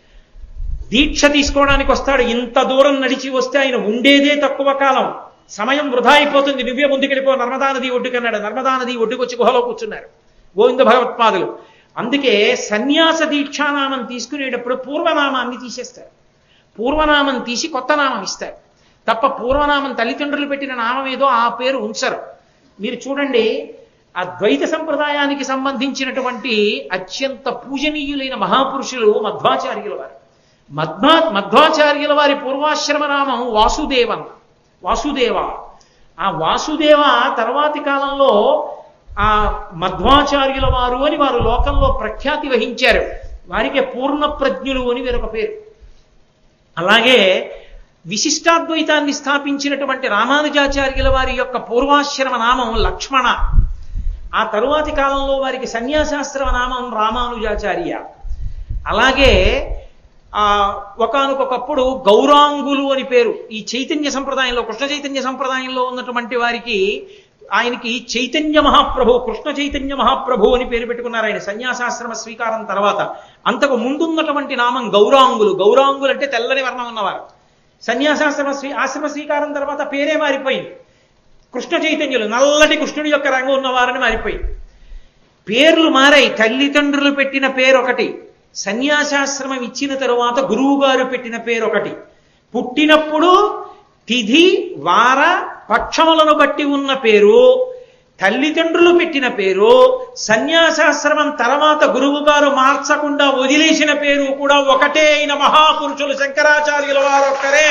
దీక్ష తీసుకోవడానికి వస్తాడు ఇంత దూరం నడిచి వస్తే ఆయన ఉండేదే తక్కువ కాలం సమయం వృధా అయిపోతుంది నువ్వే ముందుకెళ్ళిపో నర్మదా నది ఒడ్డుకన్నాడు నర్మదా నది ఒడ్డుకొచ్చి గుహలో కూర్చున్నారు గోవింద భగవత్పాదులు అందుకే సన్యాస దీక్షానామం తీసుకునేటప్పుడు పూర్వనామాన్ని తీసేస్తారు పూర్వనామం తీసి కొత్త నామం ఇస్తారు తప్ప పూర్వనామం తల్లిదండ్రులు పెట్టిన నామం ఏదో ఆ పేరు ఉంచరు మీరు చూడండి ఆ ద్వైత సంప్రదాయానికి సంబంధించినటువంటి అత్యంత పూజనీయులైన మహాపురుషులు మధ్వాచార్యుల వారు మధ్వా మధ్వాచార్యుల వారి పూర్వాశ్రమ నామం వాసుదేవన్ వాసుదేవ ఆ వాసుదేవ తర్వాతి కాలంలో ఆ మధ్వాచార్యుల వారు అని వారు లోకంలో ప్రఖ్యాతి వహించారు వారికి పూర్ణ ప్రజ్ఞులు అని వేరొక పేరు అలాగే విశిష్టాద్వైతాన్ని స్థాపించినటువంటి రామానుజాచార్యుల వారి యొక్క పూర్వాశ్రమ నామం లక్ష్మణ ఆ తరువాతి కాలంలో వారికి సన్యాసాశ్రమ నామం రామానుజాచార్య అలాగే ఆ ఒకనకొకప్పుడు గౌరాంగులు అని పేరు ఈ చైతన్య సంప్రదాయంలో కృష్ణ చైతన్య సంప్రదాయంలో ఉన్నటువంటి వారికి ఆయనకి చైతన్య మహాప్రభు కృష్ణ చైతన్య మహాప్రభు అని పేరు పెట్టుకున్నారు ఆయన సన్యాసాశ్రమ స్వీకారం తర్వాత అంతకు ముందున్నటువంటి నామం గౌరాంగులు గౌరాంగులు అంటే తెల్లని వర్ణం ఉన్నవారు సన్యాసాశ్రమ స్వీ ఆశ్రమ స్వీకారం తర్వాత పేరే మారిపోయింది కృష్ణ చైతన్యులు నల్లటి కృష్ణుడి యొక్క రంగు ఉన్నవారని మారిపోయింది పేర్లు మారాయి తల్లిదండ్రులు పెట్టిన పేరు ఒకటి సన్యాసాశ్రమం ఇచ్చిన తరువాత గురువు గారు పెట్టిన పేరు ఒకటి పుట్టినప్పుడు తిథి వార పక్షములను బట్టి ఉన్న పేరు తల్లిదండ్రులు పెట్టిన పేరు సన్యాసాశ్రమం తర్వాత గురువు గారు మార్చకుండా వదిలేసిన పేరు కూడా ఒకటే అయిన మహాపురుషులు శంకరాచార్యుల వారు ఒక్కరే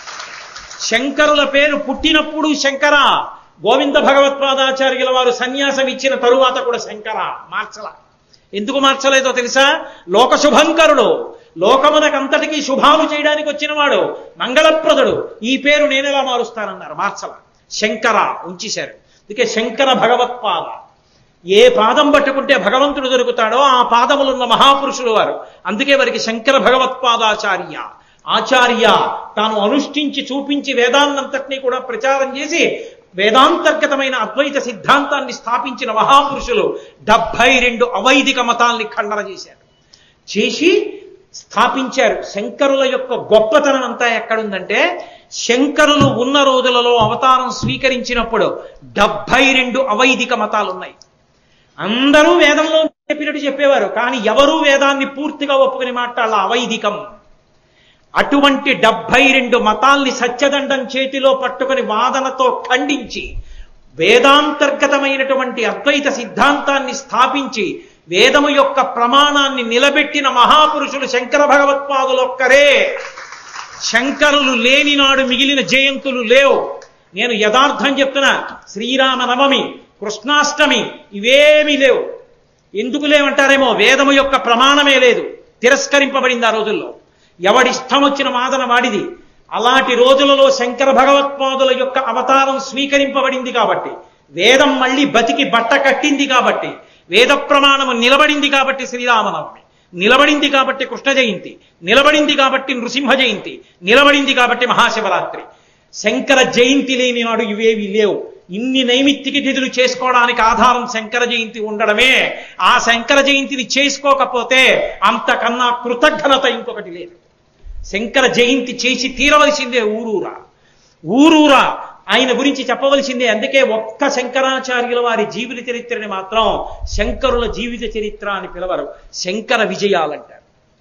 శంకరుల పేరు పుట్టినప్పుడు శంకర గోవింద భగవత్పాదాచార్యుల వారు సన్యాసం ఇచ్చిన తరువాత కూడా శంకర మార్చల ఎందుకు మార్చలేదో తెలుసా లోక శుభంకరుడు లోకమునకంతటికీ శుభాలు చేయడానికి వచ్చినవాడు మంగళప్రదుడు ఈ పేరు నేనెలా మారుస్తానన్నారు మార్చల శంకర ఉంచేశారు అందుకే శంకర భగవత్పాద ఏ పాదం పట్టుకుంటే భగవంతుడు దొరుకుతాడో ఆ పాదములున్న మహాపురుషులు వారు అందుకే వారికి శంకర భగవత్పాదాచార్య ఆచార్య తాను అనుష్ఠించి చూపించి వేదాన్నంతటినీ కూడా ప్రచారం చేసి వేదాంతర్గతమైన అద్వైత సిద్ధాంతాన్ని స్థాపించిన మహాపురుషులు డెబ్బై రెండు అవైదిక మతాల్ని ఖండన చేశారు చేసి స్థాపించారు శంకరుల యొక్క గొప్పతనం అంతా ఎక్కడుందంటే శంకరులు ఉన్న రోజులలో అవతారం స్వీకరించినప్పుడు డెబ్బై రెండు అవైదిక మతాలు ఉన్నాయి అందరూ వేదంలో చెప్పినట్టు చెప్పేవారు కానీ ఎవరూ వేదాన్ని పూర్తిగా ఒప్పుకుని మాట్లాడాల అవైదికం అటువంటి డెబ్బై రెండు మతాల్ని సత్యదండం చేతిలో పట్టుకుని వాదనతో ఖండించి వేదాంతర్గతమైనటువంటి అద్వైత సిద్ధాంతాన్ని స్థాపించి వేదము యొక్క ప్రమాణాన్ని నిలబెట్టిన మహాపురుషులు శంకర భగవత్పాదులొక్కరే శంకరులు లేని నాడు మిగిలిన జయంతులు లేవు నేను యథార్థం చెప్తున్నా శ్రీరామ నవమి కృష్ణాష్టమి ఇవేమీ లేవు ఎందుకు లేవంటారేమో వేదము యొక్క ప్రమాణమే లేదు తిరస్కరింపబడింది ఆ రోజుల్లో ఎవడిష్టం వచ్చిన వాదన వాడిది అలాంటి రోజులలో శంకర భగవత్పాదుల యొక్క అవతారం స్వీకరింపబడింది కాబట్టి వేదం మళ్ళీ బతికి బట్ట కట్టింది కాబట్టి వేద ప్రమాణము నిలబడింది కాబట్టి శ్రీరామనవమి నిలబడింది కాబట్టి కృష్ణ జయంతి నిలబడింది కాబట్టి నృసింహ జయంతి నిలబడింది కాబట్టి మహాశివరాత్రి శంకర జయంతి లేని నాడు ఇవేవి లేవు ఇన్ని నైమిత్తిక తిథులు చేసుకోవడానికి ఆధారం శంకర జయంతి ఉండడమే ఆ శంకర జయంతిని చేసుకోకపోతే అంతకన్నా కృతజ్ఞత ఇంకొకటి లేదు శంకర జయంతి చేసి తీరవలసిందే ఊరూరా ఊరూరా ఆయన గురించి చెప్పవలసిందే అందుకే ఒక్క శంకరాచార్యుల వారి జీవిత చరిత్రని మాత్రం శంకరుల జీవిత చరిత్ర అని పిలవరు శంకర విజయాలంటారు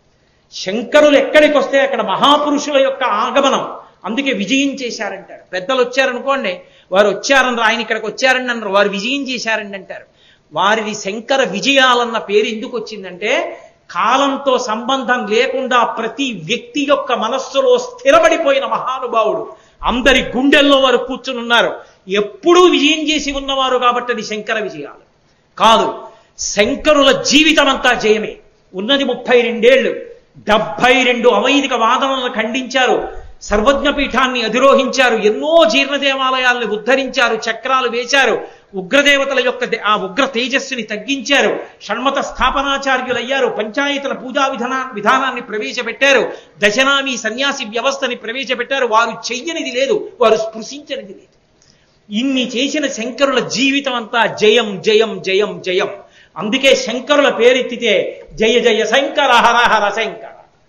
శంకరులు ఎక్కడికి వస్తే అక్కడ మహాపురుషుల యొక్క ఆగమనం అందుకే విజయం చేశారంటారు పెద్దలు వచ్చారనుకోండి వారు వచ్చారని ఆయన ఇక్కడికి వచ్చారని అన్నారు వారు విజయం చేశారండి అంటారు వారిది శంకర విజయాలన్న పేరు ఎందుకు వచ్చిందంటే కాలంతో సంబంధం లేకుండా ప్రతి వ్యక్తి యొక్క మనస్సులో స్థిరపడిపోయిన మహానుభావుడు అందరి గుండెల్లో వారు కూర్చుని ఉన్నారు ఎప్పుడూ విజయం చేసి ఉన్నవారు కాబట్టి అది శంకర విజయాలు కాదు శంకరుల జీవితం అంతా జయమే ఉన్నది ముప్పై రెండేళ్లు డెబ్బై రెండు అవైదిక వాదనలను ఖండించారు సర్వజ్ఞ పీఠాన్ని అధిరోహించారు ఎన్నో జీర్ణ దేవాలయాలను ఉద్ధరించారు చక్రాలు వేశారు ఉగ్రదేవతల యొక్క దే- ఆ ఉగ్ర తేజస్సుని తగ్గించారు షణ్మత స్థాపనాచార్యులయ్యారు పంచాయతీల పూజా విధానా విధానాన్ని ప్రవేశపెట్టారు దశనామి సన్యాసి వ్యవస్థని ప్రవేశపెట్టారు వారు చెయ్యనిది లేదు వారు స్పృశించనిది లేదు ఇన్ని చేసిన శంకరుల జీవితం అంతా జయం జయం జయం జయం అందుకే శంకరుల పేరెత్తితే జయ జయ శంకర హర హర శంకర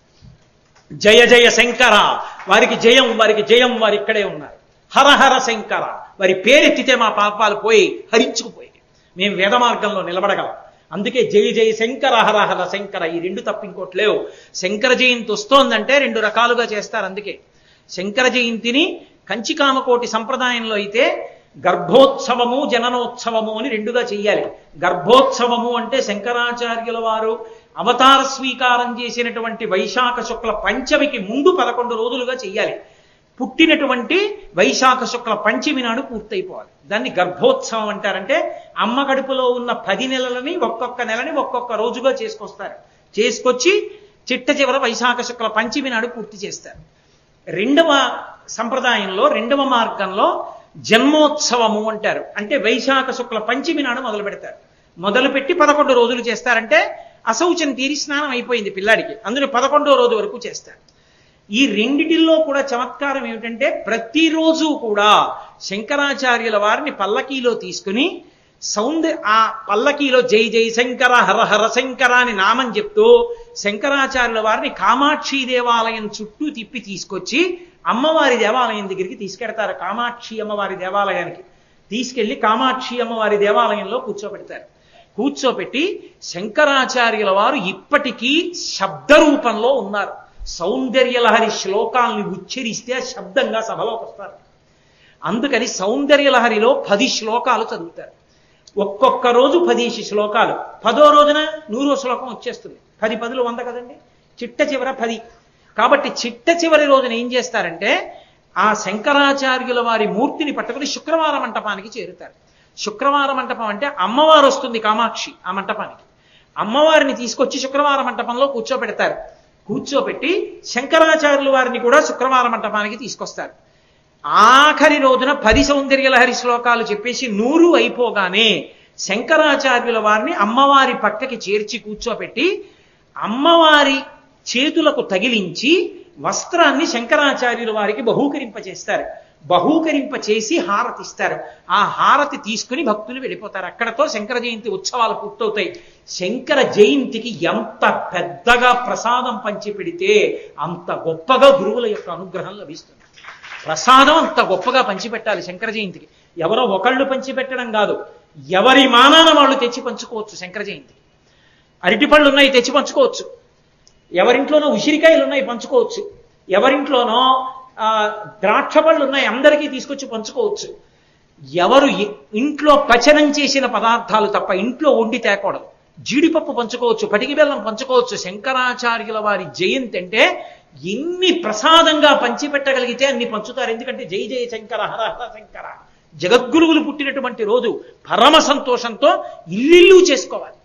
జయ జయ శంకర వారికి జయం వారికి జయం వారు ఇక్కడే ఉన్నారు హర హర శంకర వారి పేరెత్తితే మా పాపాలు పోయి హరించుకుపోయి మేము వేద మార్గంలో నిలబడగలం అందుకే జయ జయ శంకర హర హర శంకర ఈ రెండు తప్ప ఇంకోటి లేవు శంకర జయంతి వస్తోందంటే రెండు రకాలుగా చేస్తారు అందుకే శంకర జయంతిని కంచికామకోటి సంప్రదాయంలో అయితే గర్భోత్సవము జననోత్సవము అని రెండుగా చెయ్యాలి గర్భోత్సవము అంటే శంకరాచార్యుల వారు అవతార స్వీకారం చేసినటువంటి వైశాఖ శుక్ల పంచమికి ముందు పదకొండు రోజులుగా చెయ్యాలి పుట్టినటువంటి వైశాఖ శుక్ల పంచమి నాడు పూర్తయిపోవాలి దాన్ని గర్భోత్సవం అంటారంటే అమ్మ కడుపులో ఉన్న పది నెలలని ఒక్కొక్క నెలని ఒక్కొక్క రోజుగా చేసుకొస్తారు చేసుకొచ్చి చిట్ట చివర వైశాఖ శుక్ల పంచమి నాడు పూర్తి చేస్తారు రెండవ సంప్రదాయంలో రెండవ మార్గంలో జన్మోత్సవము అంటారు అంటే వైశాఖ శుక్ల పంచమి నాడు మొదలు పెడతారు మొదలుపెట్టి పదకొండు రోజులు చేస్తారంటే అశౌచం తీరి స్నానం అయిపోయింది పిల్లాడికి అందులో పదకొండో రోజు వరకు చేస్తారు ఈ రెండిటిల్లో కూడా చమత్కారం ఏమిటంటే ప్రతిరోజు కూడా శంకరాచార్యుల వారిని పల్లకీలో తీసుకుని సౌందర్య ఆ పల్లకీలో జై జై శంకర హర హర శంకర అని నామం చెప్తూ శంకరాచార్యుల వారిని కామాక్షి దేవాలయం చుట్టూ తిప్పి తీసుకొచ్చి అమ్మవారి దేవాలయం దగ్గరికి తీసుకెడతారు కామాక్షి అమ్మవారి దేవాలయానికి తీసుకెళ్లి కామాక్షి అమ్మవారి దేవాలయంలో కూర్చోబెడతారు కూర్చోబెట్టి శంకరాచార్యుల వారు ఇప్పటికీ శబ్ద రూపంలో ఉన్నారు సౌందర్యలహరి శ్లోకాల్ని ఉచ్చరిస్తే ఆ శబ్దంగా సభలోకి వస్తారు అందుకని సౌందర్యలహరిలో పది శ్లోకాలు చదువుతారు ఒక్కొక్క రోజు పదేసి శ్లోకాలు పదో రోజున నూరో శ్లోకం వచ్చేస్తుంది పది పదులు వంద కదండి చిట్ట చివర పది కాబట్టి చిట్ట చివరి రోజున ఏం చేస్తారంటే ఆ శంకరాచార్యుల వారి మూర్తిని పట్టుకుని శుక్రవార మంటపానికి చేరుతారు శుక్రవార మంటపం అంటే అమ్మవారు వస్తుంది కామాక్షి ఆ మంటపానికి అమ్మవారిని తీసుకొచ్చి శుక్రవార మంటపంలో కూర్చోబెడతారు కూర్చోబెట్టి శంకరాచార్యుల వారిని కూడా శుక్రవార మంటపానికి తీసుకొస్తారు ఆఖరి రోజున పది సౌందర్యలహరి శ్లోకాలు చెప్పేసి నూరు అయిపోగానే శంకరాచార్యుల వారిని అమ్మవారి పక్కకి చేర్చి కూర్చోబెట్టి అమ్మవారి చేతులకు తగిలించి వస్త్రాన్ని శంకరాచార్యుల వారికి బహూకరింపచేస్తారు బహూకరింప చేసి హారతిస్తారు ఆ హారతి తీసుకుని భక్తులు వెళ్ళిపోతారు అక్కడతో శంకర జయంతి ఉత్సవాలు పూర్తవుతాయి శంకర జయంతికి ఎంత పెద్దగా ప్రసాదం పంచి పెడితే అంత గొప్పగా గురువుల యొక్క అనుగ్రహం లభిస్తుంది ప్రసాదం అంత గొప్పగా పంచిపెట్టాలి శంకర జయంతికి ఎవరో ఒకళ్ళు పంచిపెట్టడం కాదు ఎవరి మానాన వాళ్ళు తెచ్చి పంచుకోవచ్చు శంకర జయంతి అరటిపళ్ళు ఉన్నాయి తెచ్చి పంచుకోవచ్చు ఎవరింట్లోనో ఉసిరికాయలు ఉన్నాయి పంచుకోవచ్చు ఎవరింట్లోనో ఆ, ద్రాక్ష పళ్ళు ఉన్నాయి అందరికీ తీసుకొచ్చి పంచుకోవచ్చు ఎవరు ఇ- ఇంట్లో పచనం చేసిన పదార్థాలు తప్ప ఇంట్లో వండి తేకూడదు జీడిపప్పు పంచుకోవచ్చు పటికి బెల్లం పంచుకోవచ్చు శంకరాచార్యుల వారి జయంతి అంటే ఎన్ని ప్రసాదంగా పంచిపెట్టగలిగితే అన్ని పంచుతారు ఎందుకంటే జై జయ శంకర హర హర శంకర జగద్గురువులు పుట్టినటువంటి రోజు పరమ సంతోషంతో ఇల్లిల్లు చేసుకోవాలి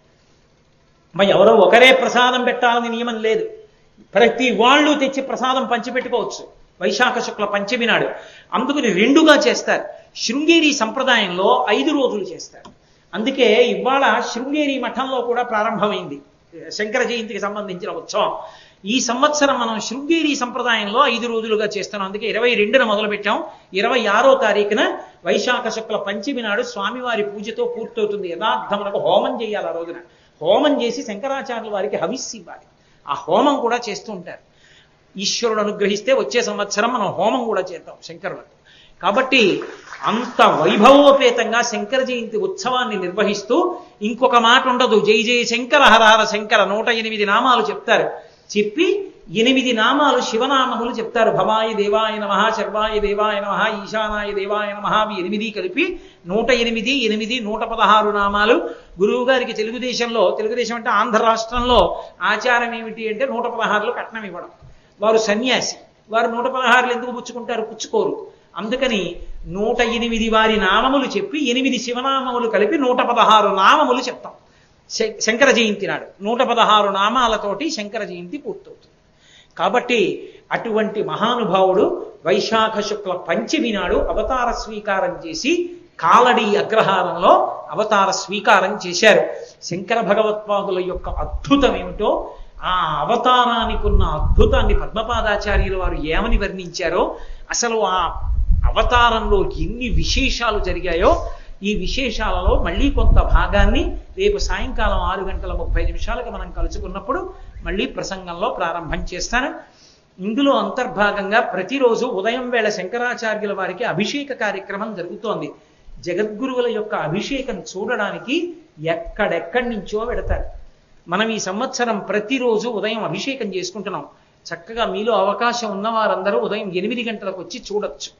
మరి ఎవరో ఒకరే ప్రసాదం పెట్టాలని నియమం లేదు ప్రతి వాళ్ళు తెచ్చి ప్రసాదం పంచిపెట్టుకోవచ్చు వైశాఖ శుక్ల పంచమి నాడు అందుకని రెండుగా చేస్తారు శృంగేరి సంప్రదాయంలో ఐదు రోజులు చేస్తారు అందుకే ఇవాళ శృంగేరి మఠంలో కూడా ప్రారంభమైంది శంకర జయంతికి సంబంధించిన ఉత్సవం ఈ సంవత్సరం మనం శృంగేరి సంప్రదాయంలో ఐదు రోజులుగా చేస్తున్నాం అందుకే ఇరవై రెండున మొదలుపెట్టాం ఇరవై ఆరో తారీఖున వైశాఖ శుక్ల పంచమి నాడు స్వామివారి పూజతో పూర్తవుతుంది యథార్థమునకు హోమం చేయాలి ఆ రోజున హోమం చేసి శంకరాచార్యుల వారికి హవిస్సు ఇవ్వాలి ఆ హోమం కూడా చేస్తూ ఉంటారు ఈశ్వరుడు అనుగ్రహిస్తే వచ్చే సంవత్సరం మనం హోమం కూడా చేద్దాం శంకరులకు కాబట్టి అంత వైభవోపేతంగా శంకర జయంతి ఉత్సవాన్ని నిర్వహిస్తూ ఇంకొక మాట ఉండదు జై జయ శంకర హర హర శంకర నూట ఎనిమిది నామాలు చెప్తారు చెప్పి ఎనిమిది నామాలు శివనామములు చెప్తారు భవాయ దేవాయ నమ శర్వాయ దేవాయ నమ ఈశానాయ దేవాయ నమ అవి ఎనిమిది కలిపి నూట ఎనిమిది ఎనిమిది నూట పదహారు నామాలు గురువు గారికి తెలుగుదేశంలో తెలుగుదేశం అంటే ఆంధ్ర రాష్ట్రంలో ఆచారం ఏమిటి అంటే నూట పదహారులో కట్నం ఇవ్వడం వారు సన్యాసి వారు నూట పదహారులు ఎందుకు పుచ్చుకుంటారు పుచ్చుకోరు అందుకని నూట ఎనిమిది వారి నామములు చెప్పి ఎనిమిది శివనామములు కలిపి నూట పదహారు నామములు చెప్తాం శ- శంకర జయంతి నాడు నూట పదహారు నామాలతోటి శంకర జయంతి పూర్తవుతుంది కాబట్టి అటువంటి మహానుభావుడు వైశాఖ శుక్ల పంచమి నాడు అవతార స్వీకారం చేసి కాలడి అగ్రహారంలో అవతార స్వీకారం చేశారు శంకర భగవత్పాదుల యొక్క అద్భుతం ఏమిటో ఆ అవతారానికి ఉన్న అద్భుతాన్ని పద్మపాదాచార్యుల వారు ఏమని వర్ణించారో అసలు ఆ అవతారంలో ఎన్ని విశేషాలు జరిగాయో ఈ విశేషాలలో మళ్ళీ కొంత భాగాన్ని రేపు సాయంకాలం ఆరు గంటల ముప్పై నిమిషాలకు మనం కలుసుకున్నప్పుడు మళ్ళీ ప్రసంగంలో ప్రారంభం చేస్తాను ఇందులో అంతర్భాగంగా ప్రతిరోజు ఉదయం వేళ శంకరాచార్యుల వారికి అభిషేక కార్యక్రమం జరుగుతోంది జగద్గురువుల యొక్క అభిషేకం చూడడానికి ఎక్కడెక్కడి నుంచో వెడతారు మనం ఈ సంవత్సరం ప్రతిరోజు ఉదయం అభిషేకం చేసుకుంటున్నాం చక్కగా మీలో అవకాశం ఉన్న వారందరూ ఉదయం ఎనిమిది గంటలకు వచ్చి చూడొచ్చు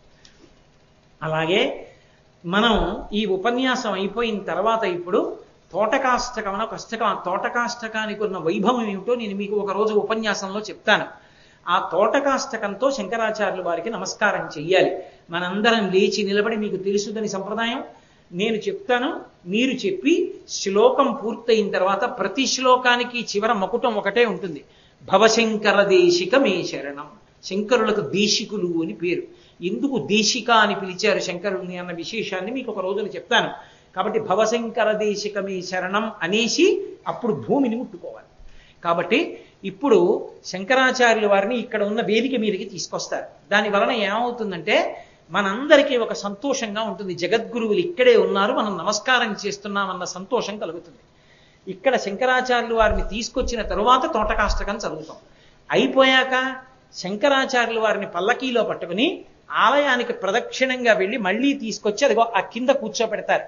అలాగే మనం ఈ ఉపన్యాసం అయిపోయిన తర్వాత ఇప్పుడు తోటకాష్టకం అని ఒక అష్టకం ఆ తోటకాష్టకానికి ఉన్న వైభవం ఏమిటో నేను మీకు ఒక రోజు ఉపన్యాసంలో చెప్తాను ఆ తోటకాష్టకంతో శంకరాచార్యుల వారికి నమస్కారం చెయ్యాలి మనందరం లేచి నిలబడి మీకు తెలుసుదని సంప్రదాయం నేను చెప్తాను మీరు చెప్పి శ్లోకం పూర్తయిన తర్వాత ప్రతి శ్లోకానికి చివర మకుటం ఒకటే ఉంటుంది భవశంకర దేశిక మే శరణం శంకరులకు దేశికులు అని పేరు ఎందుకు దేశిక అని పిలిచారు శంకరుల్ని అన్న విశేషాన్ని మీకు ఒక రోజున చెప్తాను కాబట్టి భవశంకర దేశిక మే శరణం అనేసి అప్పుడు భూమిని ముట్టుకోవాలి కాబట్టి ఇప్పుడు శంకరాచార్యుల వారిని ఇక్కడ ఉన్న వేదిక మీదకి తీసుకొస్తారు దాని వలన ఏమవుతుందంటే మనందరికీ ఒక సంతోషంగా ఉంటుంది జగద్గురువులు ఇక్కడే ఉన్నారు మనం నమస్కారం చేస్తున్నామన్న సంతోషం కలుగుతుంది ఇక్కడ శంకరాచార్యులు వారిని తీసుకొచ్చిన తరువాత తోటకాష్టకం చదువుతాం అయిపోయాక శంకరాచార్యుల వారిని పల్లకీలో పట్టుకుని ఆలయానికి ప్రదక్షిణంగా వెళ్ళి మళ్ళీ తీసుకొచ్చి అదిగో ఆ కింద కూర్చోపెడతారు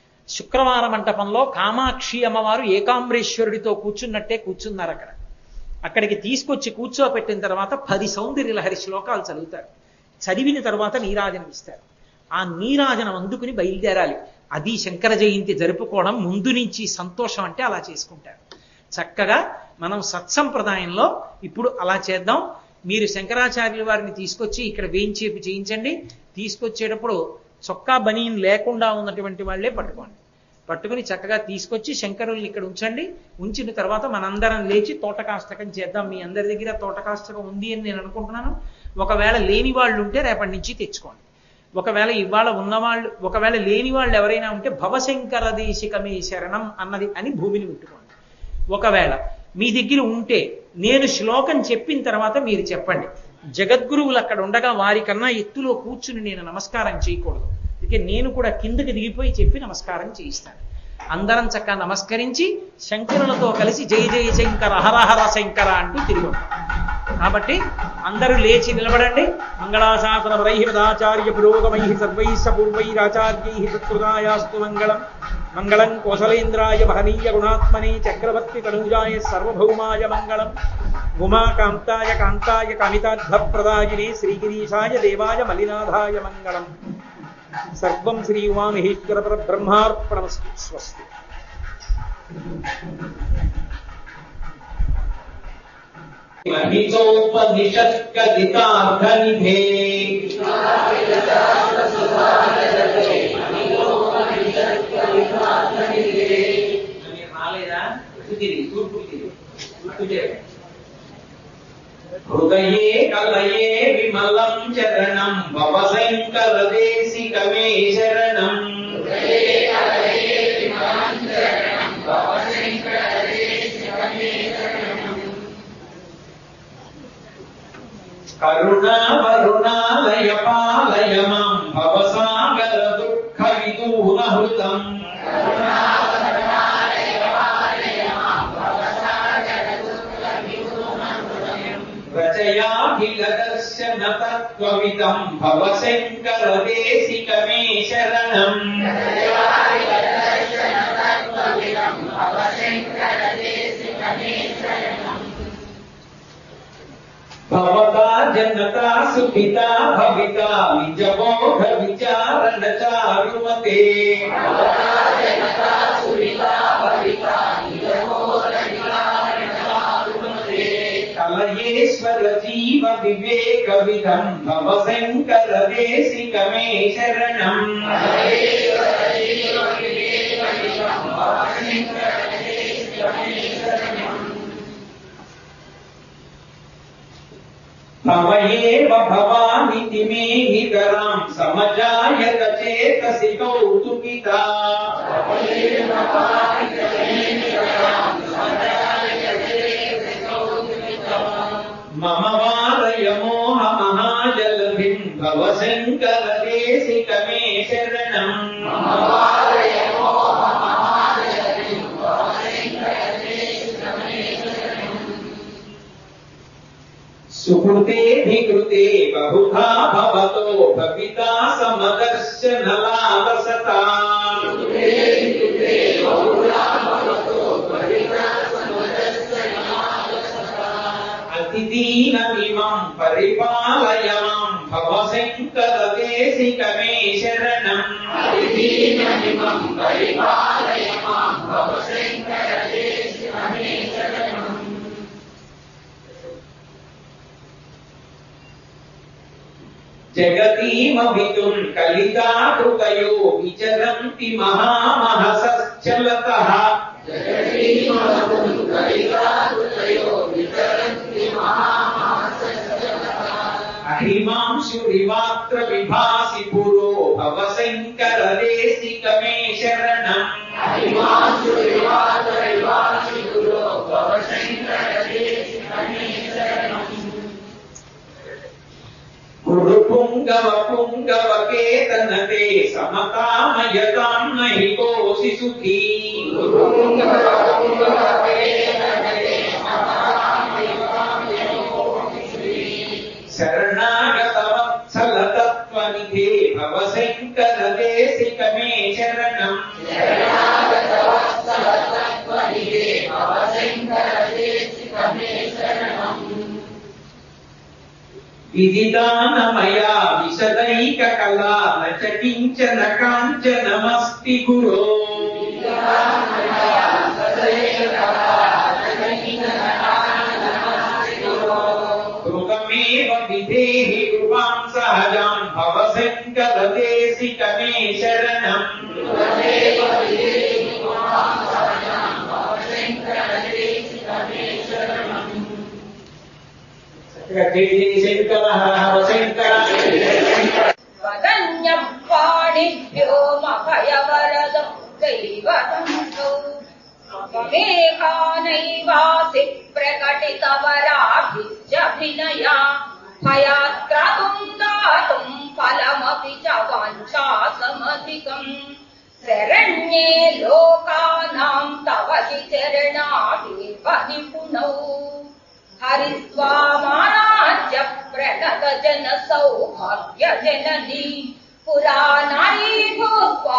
శుక్రవార మంటపంలో కామాక్షి అమ్మవారు ఏకాంబరేశ్వరుడితో కూర్చున్నట్టే కూర్చున్నారు అక్కడ అక్కడికి తీసుకొచ్చి కూర్చోపెట్టిన తర్వాత పది సౌందర్య లహరి శ్లోకాలు చదువుతారు చదివిన తర్వాత నీరాజనం ఇస్తారు ఆ నీరాజనం అందుకుని బయలుదేరాలి అది శంకర జయంతి జరుపుకోవడం ముందు నుంచి సంతోషం అంటే అలా చేసుకుంటారు చక్కగా మనం సత్సంప్రదాయంలో ఇప్పుడు అలా చేద్దాం మీరు శంకరాచార్యుల వారిని తీసుకొచ్చి ఇక్కడ వేయించేపు చేయించండి తీసుకొచ్చేటప్పుడు చొక్కా బనీన్ లేకుండా ఉన్నటువంటి వాళ్ళే పట్టుకోండి పట్టుకుని చక్కగా తీసుకొచ్చి శంకరుల్ని ఇక్కడ ఉంచండి ఉంచిన తర్వాత మనందరం లేచి తోటకాష్టకం చేద్దాం మీ అందరి దగ్గర తోటకాష్టకం ఉంది అని నేను అనుకుంటున్నాను ఒకవేళ లేని వాళ్ళు ఉంటే రేపటి నుంచి తెచ్చుకోండి ఒకవేళ ఇవాళ ఉన్నవాళ్ళు ఒకవేళ లేని వాళ్ళు ఎవరైనా ఉంటే భవశంకర దేశికమే శరణం అన్నది అని భూమిని ముట్టుకోండి ఒకవేళ మీ దగ్గర ఉంటే నేను శ్లోకం చెప్పిన తర్వాత మీరు చెప్పండి జగద్గురువులు అక్కడ ఉండగా వారికన్నా ఎత్తులో కూర్చుని నేను నమస్కారం చేయకూడదు అందుకే నేను కూడా కిందకి దిగిపోయి చెప్పి నమస్కారం చేయిస్తాను అందరం చక్కగా నమస్కరించి శంకరులతో కలిసి జయ జయ శంకర హరహర శంకర అంటూ తిరిగి ఉంటాం కాబట్టి అందరూ లేచి నిలబడండి మంగళాశాసన వరై పదాచార్య పురోగమై సర్వైశ్చ పూర్వైరాచార్యై సత్కృతాయాస్తు మంగళం మంగళం కోసలేంద్రాయ మహనీయ గుణాత్మనే చక్రవర్తి తనూజాయ సర్వభౌమాయ మంగళం ఉమాకాంతాయ కాంతాయ కామితార్థప్రదాయినే శ్రీగిరీశాయ దేవాయ మలినాథాయ మంగళం సర్వం శ్రీ ఉమామహేశ్వర పరబ్రహ్మార్పణమస్తు స్వస్తి महिषोपनिषत्कथितार्थनिधे రాలేదా హృదయే కలయే విమలం చరణం భవశంకర దేశికమే శరణం కరుణా వరుణాలయ పాలయ మాం భవసాగర దుఃఖ విదూరహృతం రచయాఖిలదర్శన తత్వమిదం భవశంకర దేశికమే శరణం భవతా జనతా సుఖితా భవితా నిజబోధ విచారణ చారుమతే కలయేశ్వర జీవ వివేక విధం భవశంకర దేశికమే శరణం భవయేవ భవానితి మే నితరాం సమజాయత చేతసి కౌతుకితా మమ వారయ మోహ మహాజలభిం భవశంకర దేశికమే శరణం సుకృతేధికృతే బహుధా భవతో భవితా సమదర్శన లాలసతా అతిదీనమిమం పరిపాలయ మాం భవశంకర దేశికమే శరణం జగతీమవితుం కలితా కృతయో విచరంతి మహామహసశ్చలతః అహిమాంశురివాత్ర విభాసి పురో భవశంకర దేశికమే శరణం కురు పుంగవ పుంగవ కేతనతే సమతామయతాం నహి కోసి సుఖీ శరణాగత వత్సల తత్వనిధే భవశంకర దేశికమే శరణం శరణాగత వత్సల తత్వనిధే భవ శంకర దేశికమే శరణం ఇది దానమయా విశదైక కళా నచకించన కాంచనమస్తి గురో కృతమేవ విధేహి కృపాం సహజాన్ భవ శంకర దేశిక మే శరణం చక్కగా జై జై శంకర హర హర శంకర వదన్యపాణిభ్యో మభయవరదం దైవతం మేఘానైవాసి ప్రకటితవరాభిజభినయా భయాత్రతుం దాతుం ఫలమపి చ వాంఛాసమధికం శరణ్యే లోకానాం తవ హి చరణాదేవ నిపుణౌ హరిస్వామారాజ్య ప్రణత జన సౌభాగ్య జనని పురా నారీ భూత్వా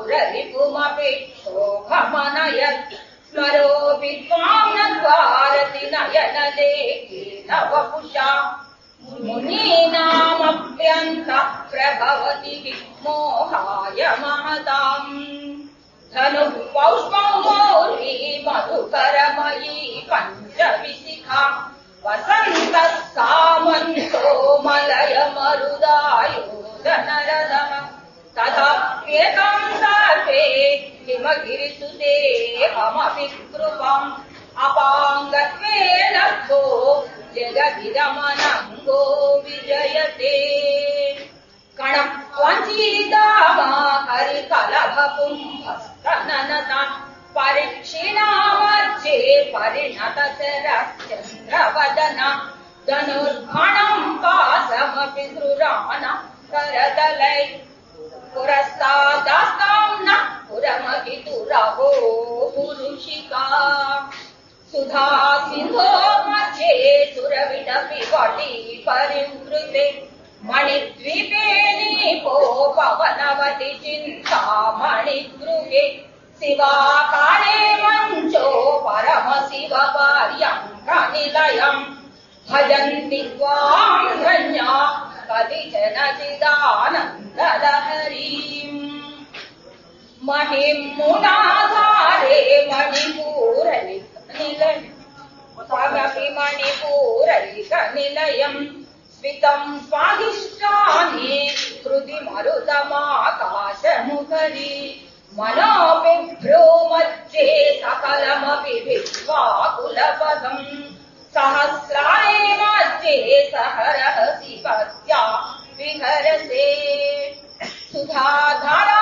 పురరిపుమపేక్షోఘమనయత్ స్మరో విద్వాం నద్వారతి నయన లేఖేన వపుషా మునీనామప్యంత ప్రభవతి మోహాయ మహతాం ధను పౌష్పౌమౌరీ మధుకరమయీ పంచవిశిఖా వసంత సామంతో మలయ మరుదాయోధనరద తథాప్యేతం సర్వే హిమగిరిసుతే అమపి కృపం అపాంగత్వే లబ్ధో జగదిరమనంగో విజయతే కణం వంచీదామా కరి కలభపుంభస్తననత పరిక్షిణామర్చే పరిణత చంద్రవదన ధనుర్భణం పాసమపి సృరాణ కరదలై పురస్తాదాస్తాం న పురమహితురవో పురుషికా సుధా సింధో మధ్యే సురవిడపి వటి పరివృతే మణిద్వీపే నీపో పవనవతి చింతామణిగృహే శివాకాళే మంచో పరమ శివ పార్యంక నిలయం భజంతి త్వాం ధన్యా కతిచన చిదానందలహరీం మహిమునాధారే మణిపూరలి నిలయం స్వగపి మణిపూరలిక నిలయం స్వితం స్వాధిష్టానే హృది మరుతమాకాశముఖరి మనోపిభ్రూమజ్జే సకలమపి విశ్వాకులపదం సహస్రాణే మధ్యే సహరహసి పద్యా విహరసే సుధాధారా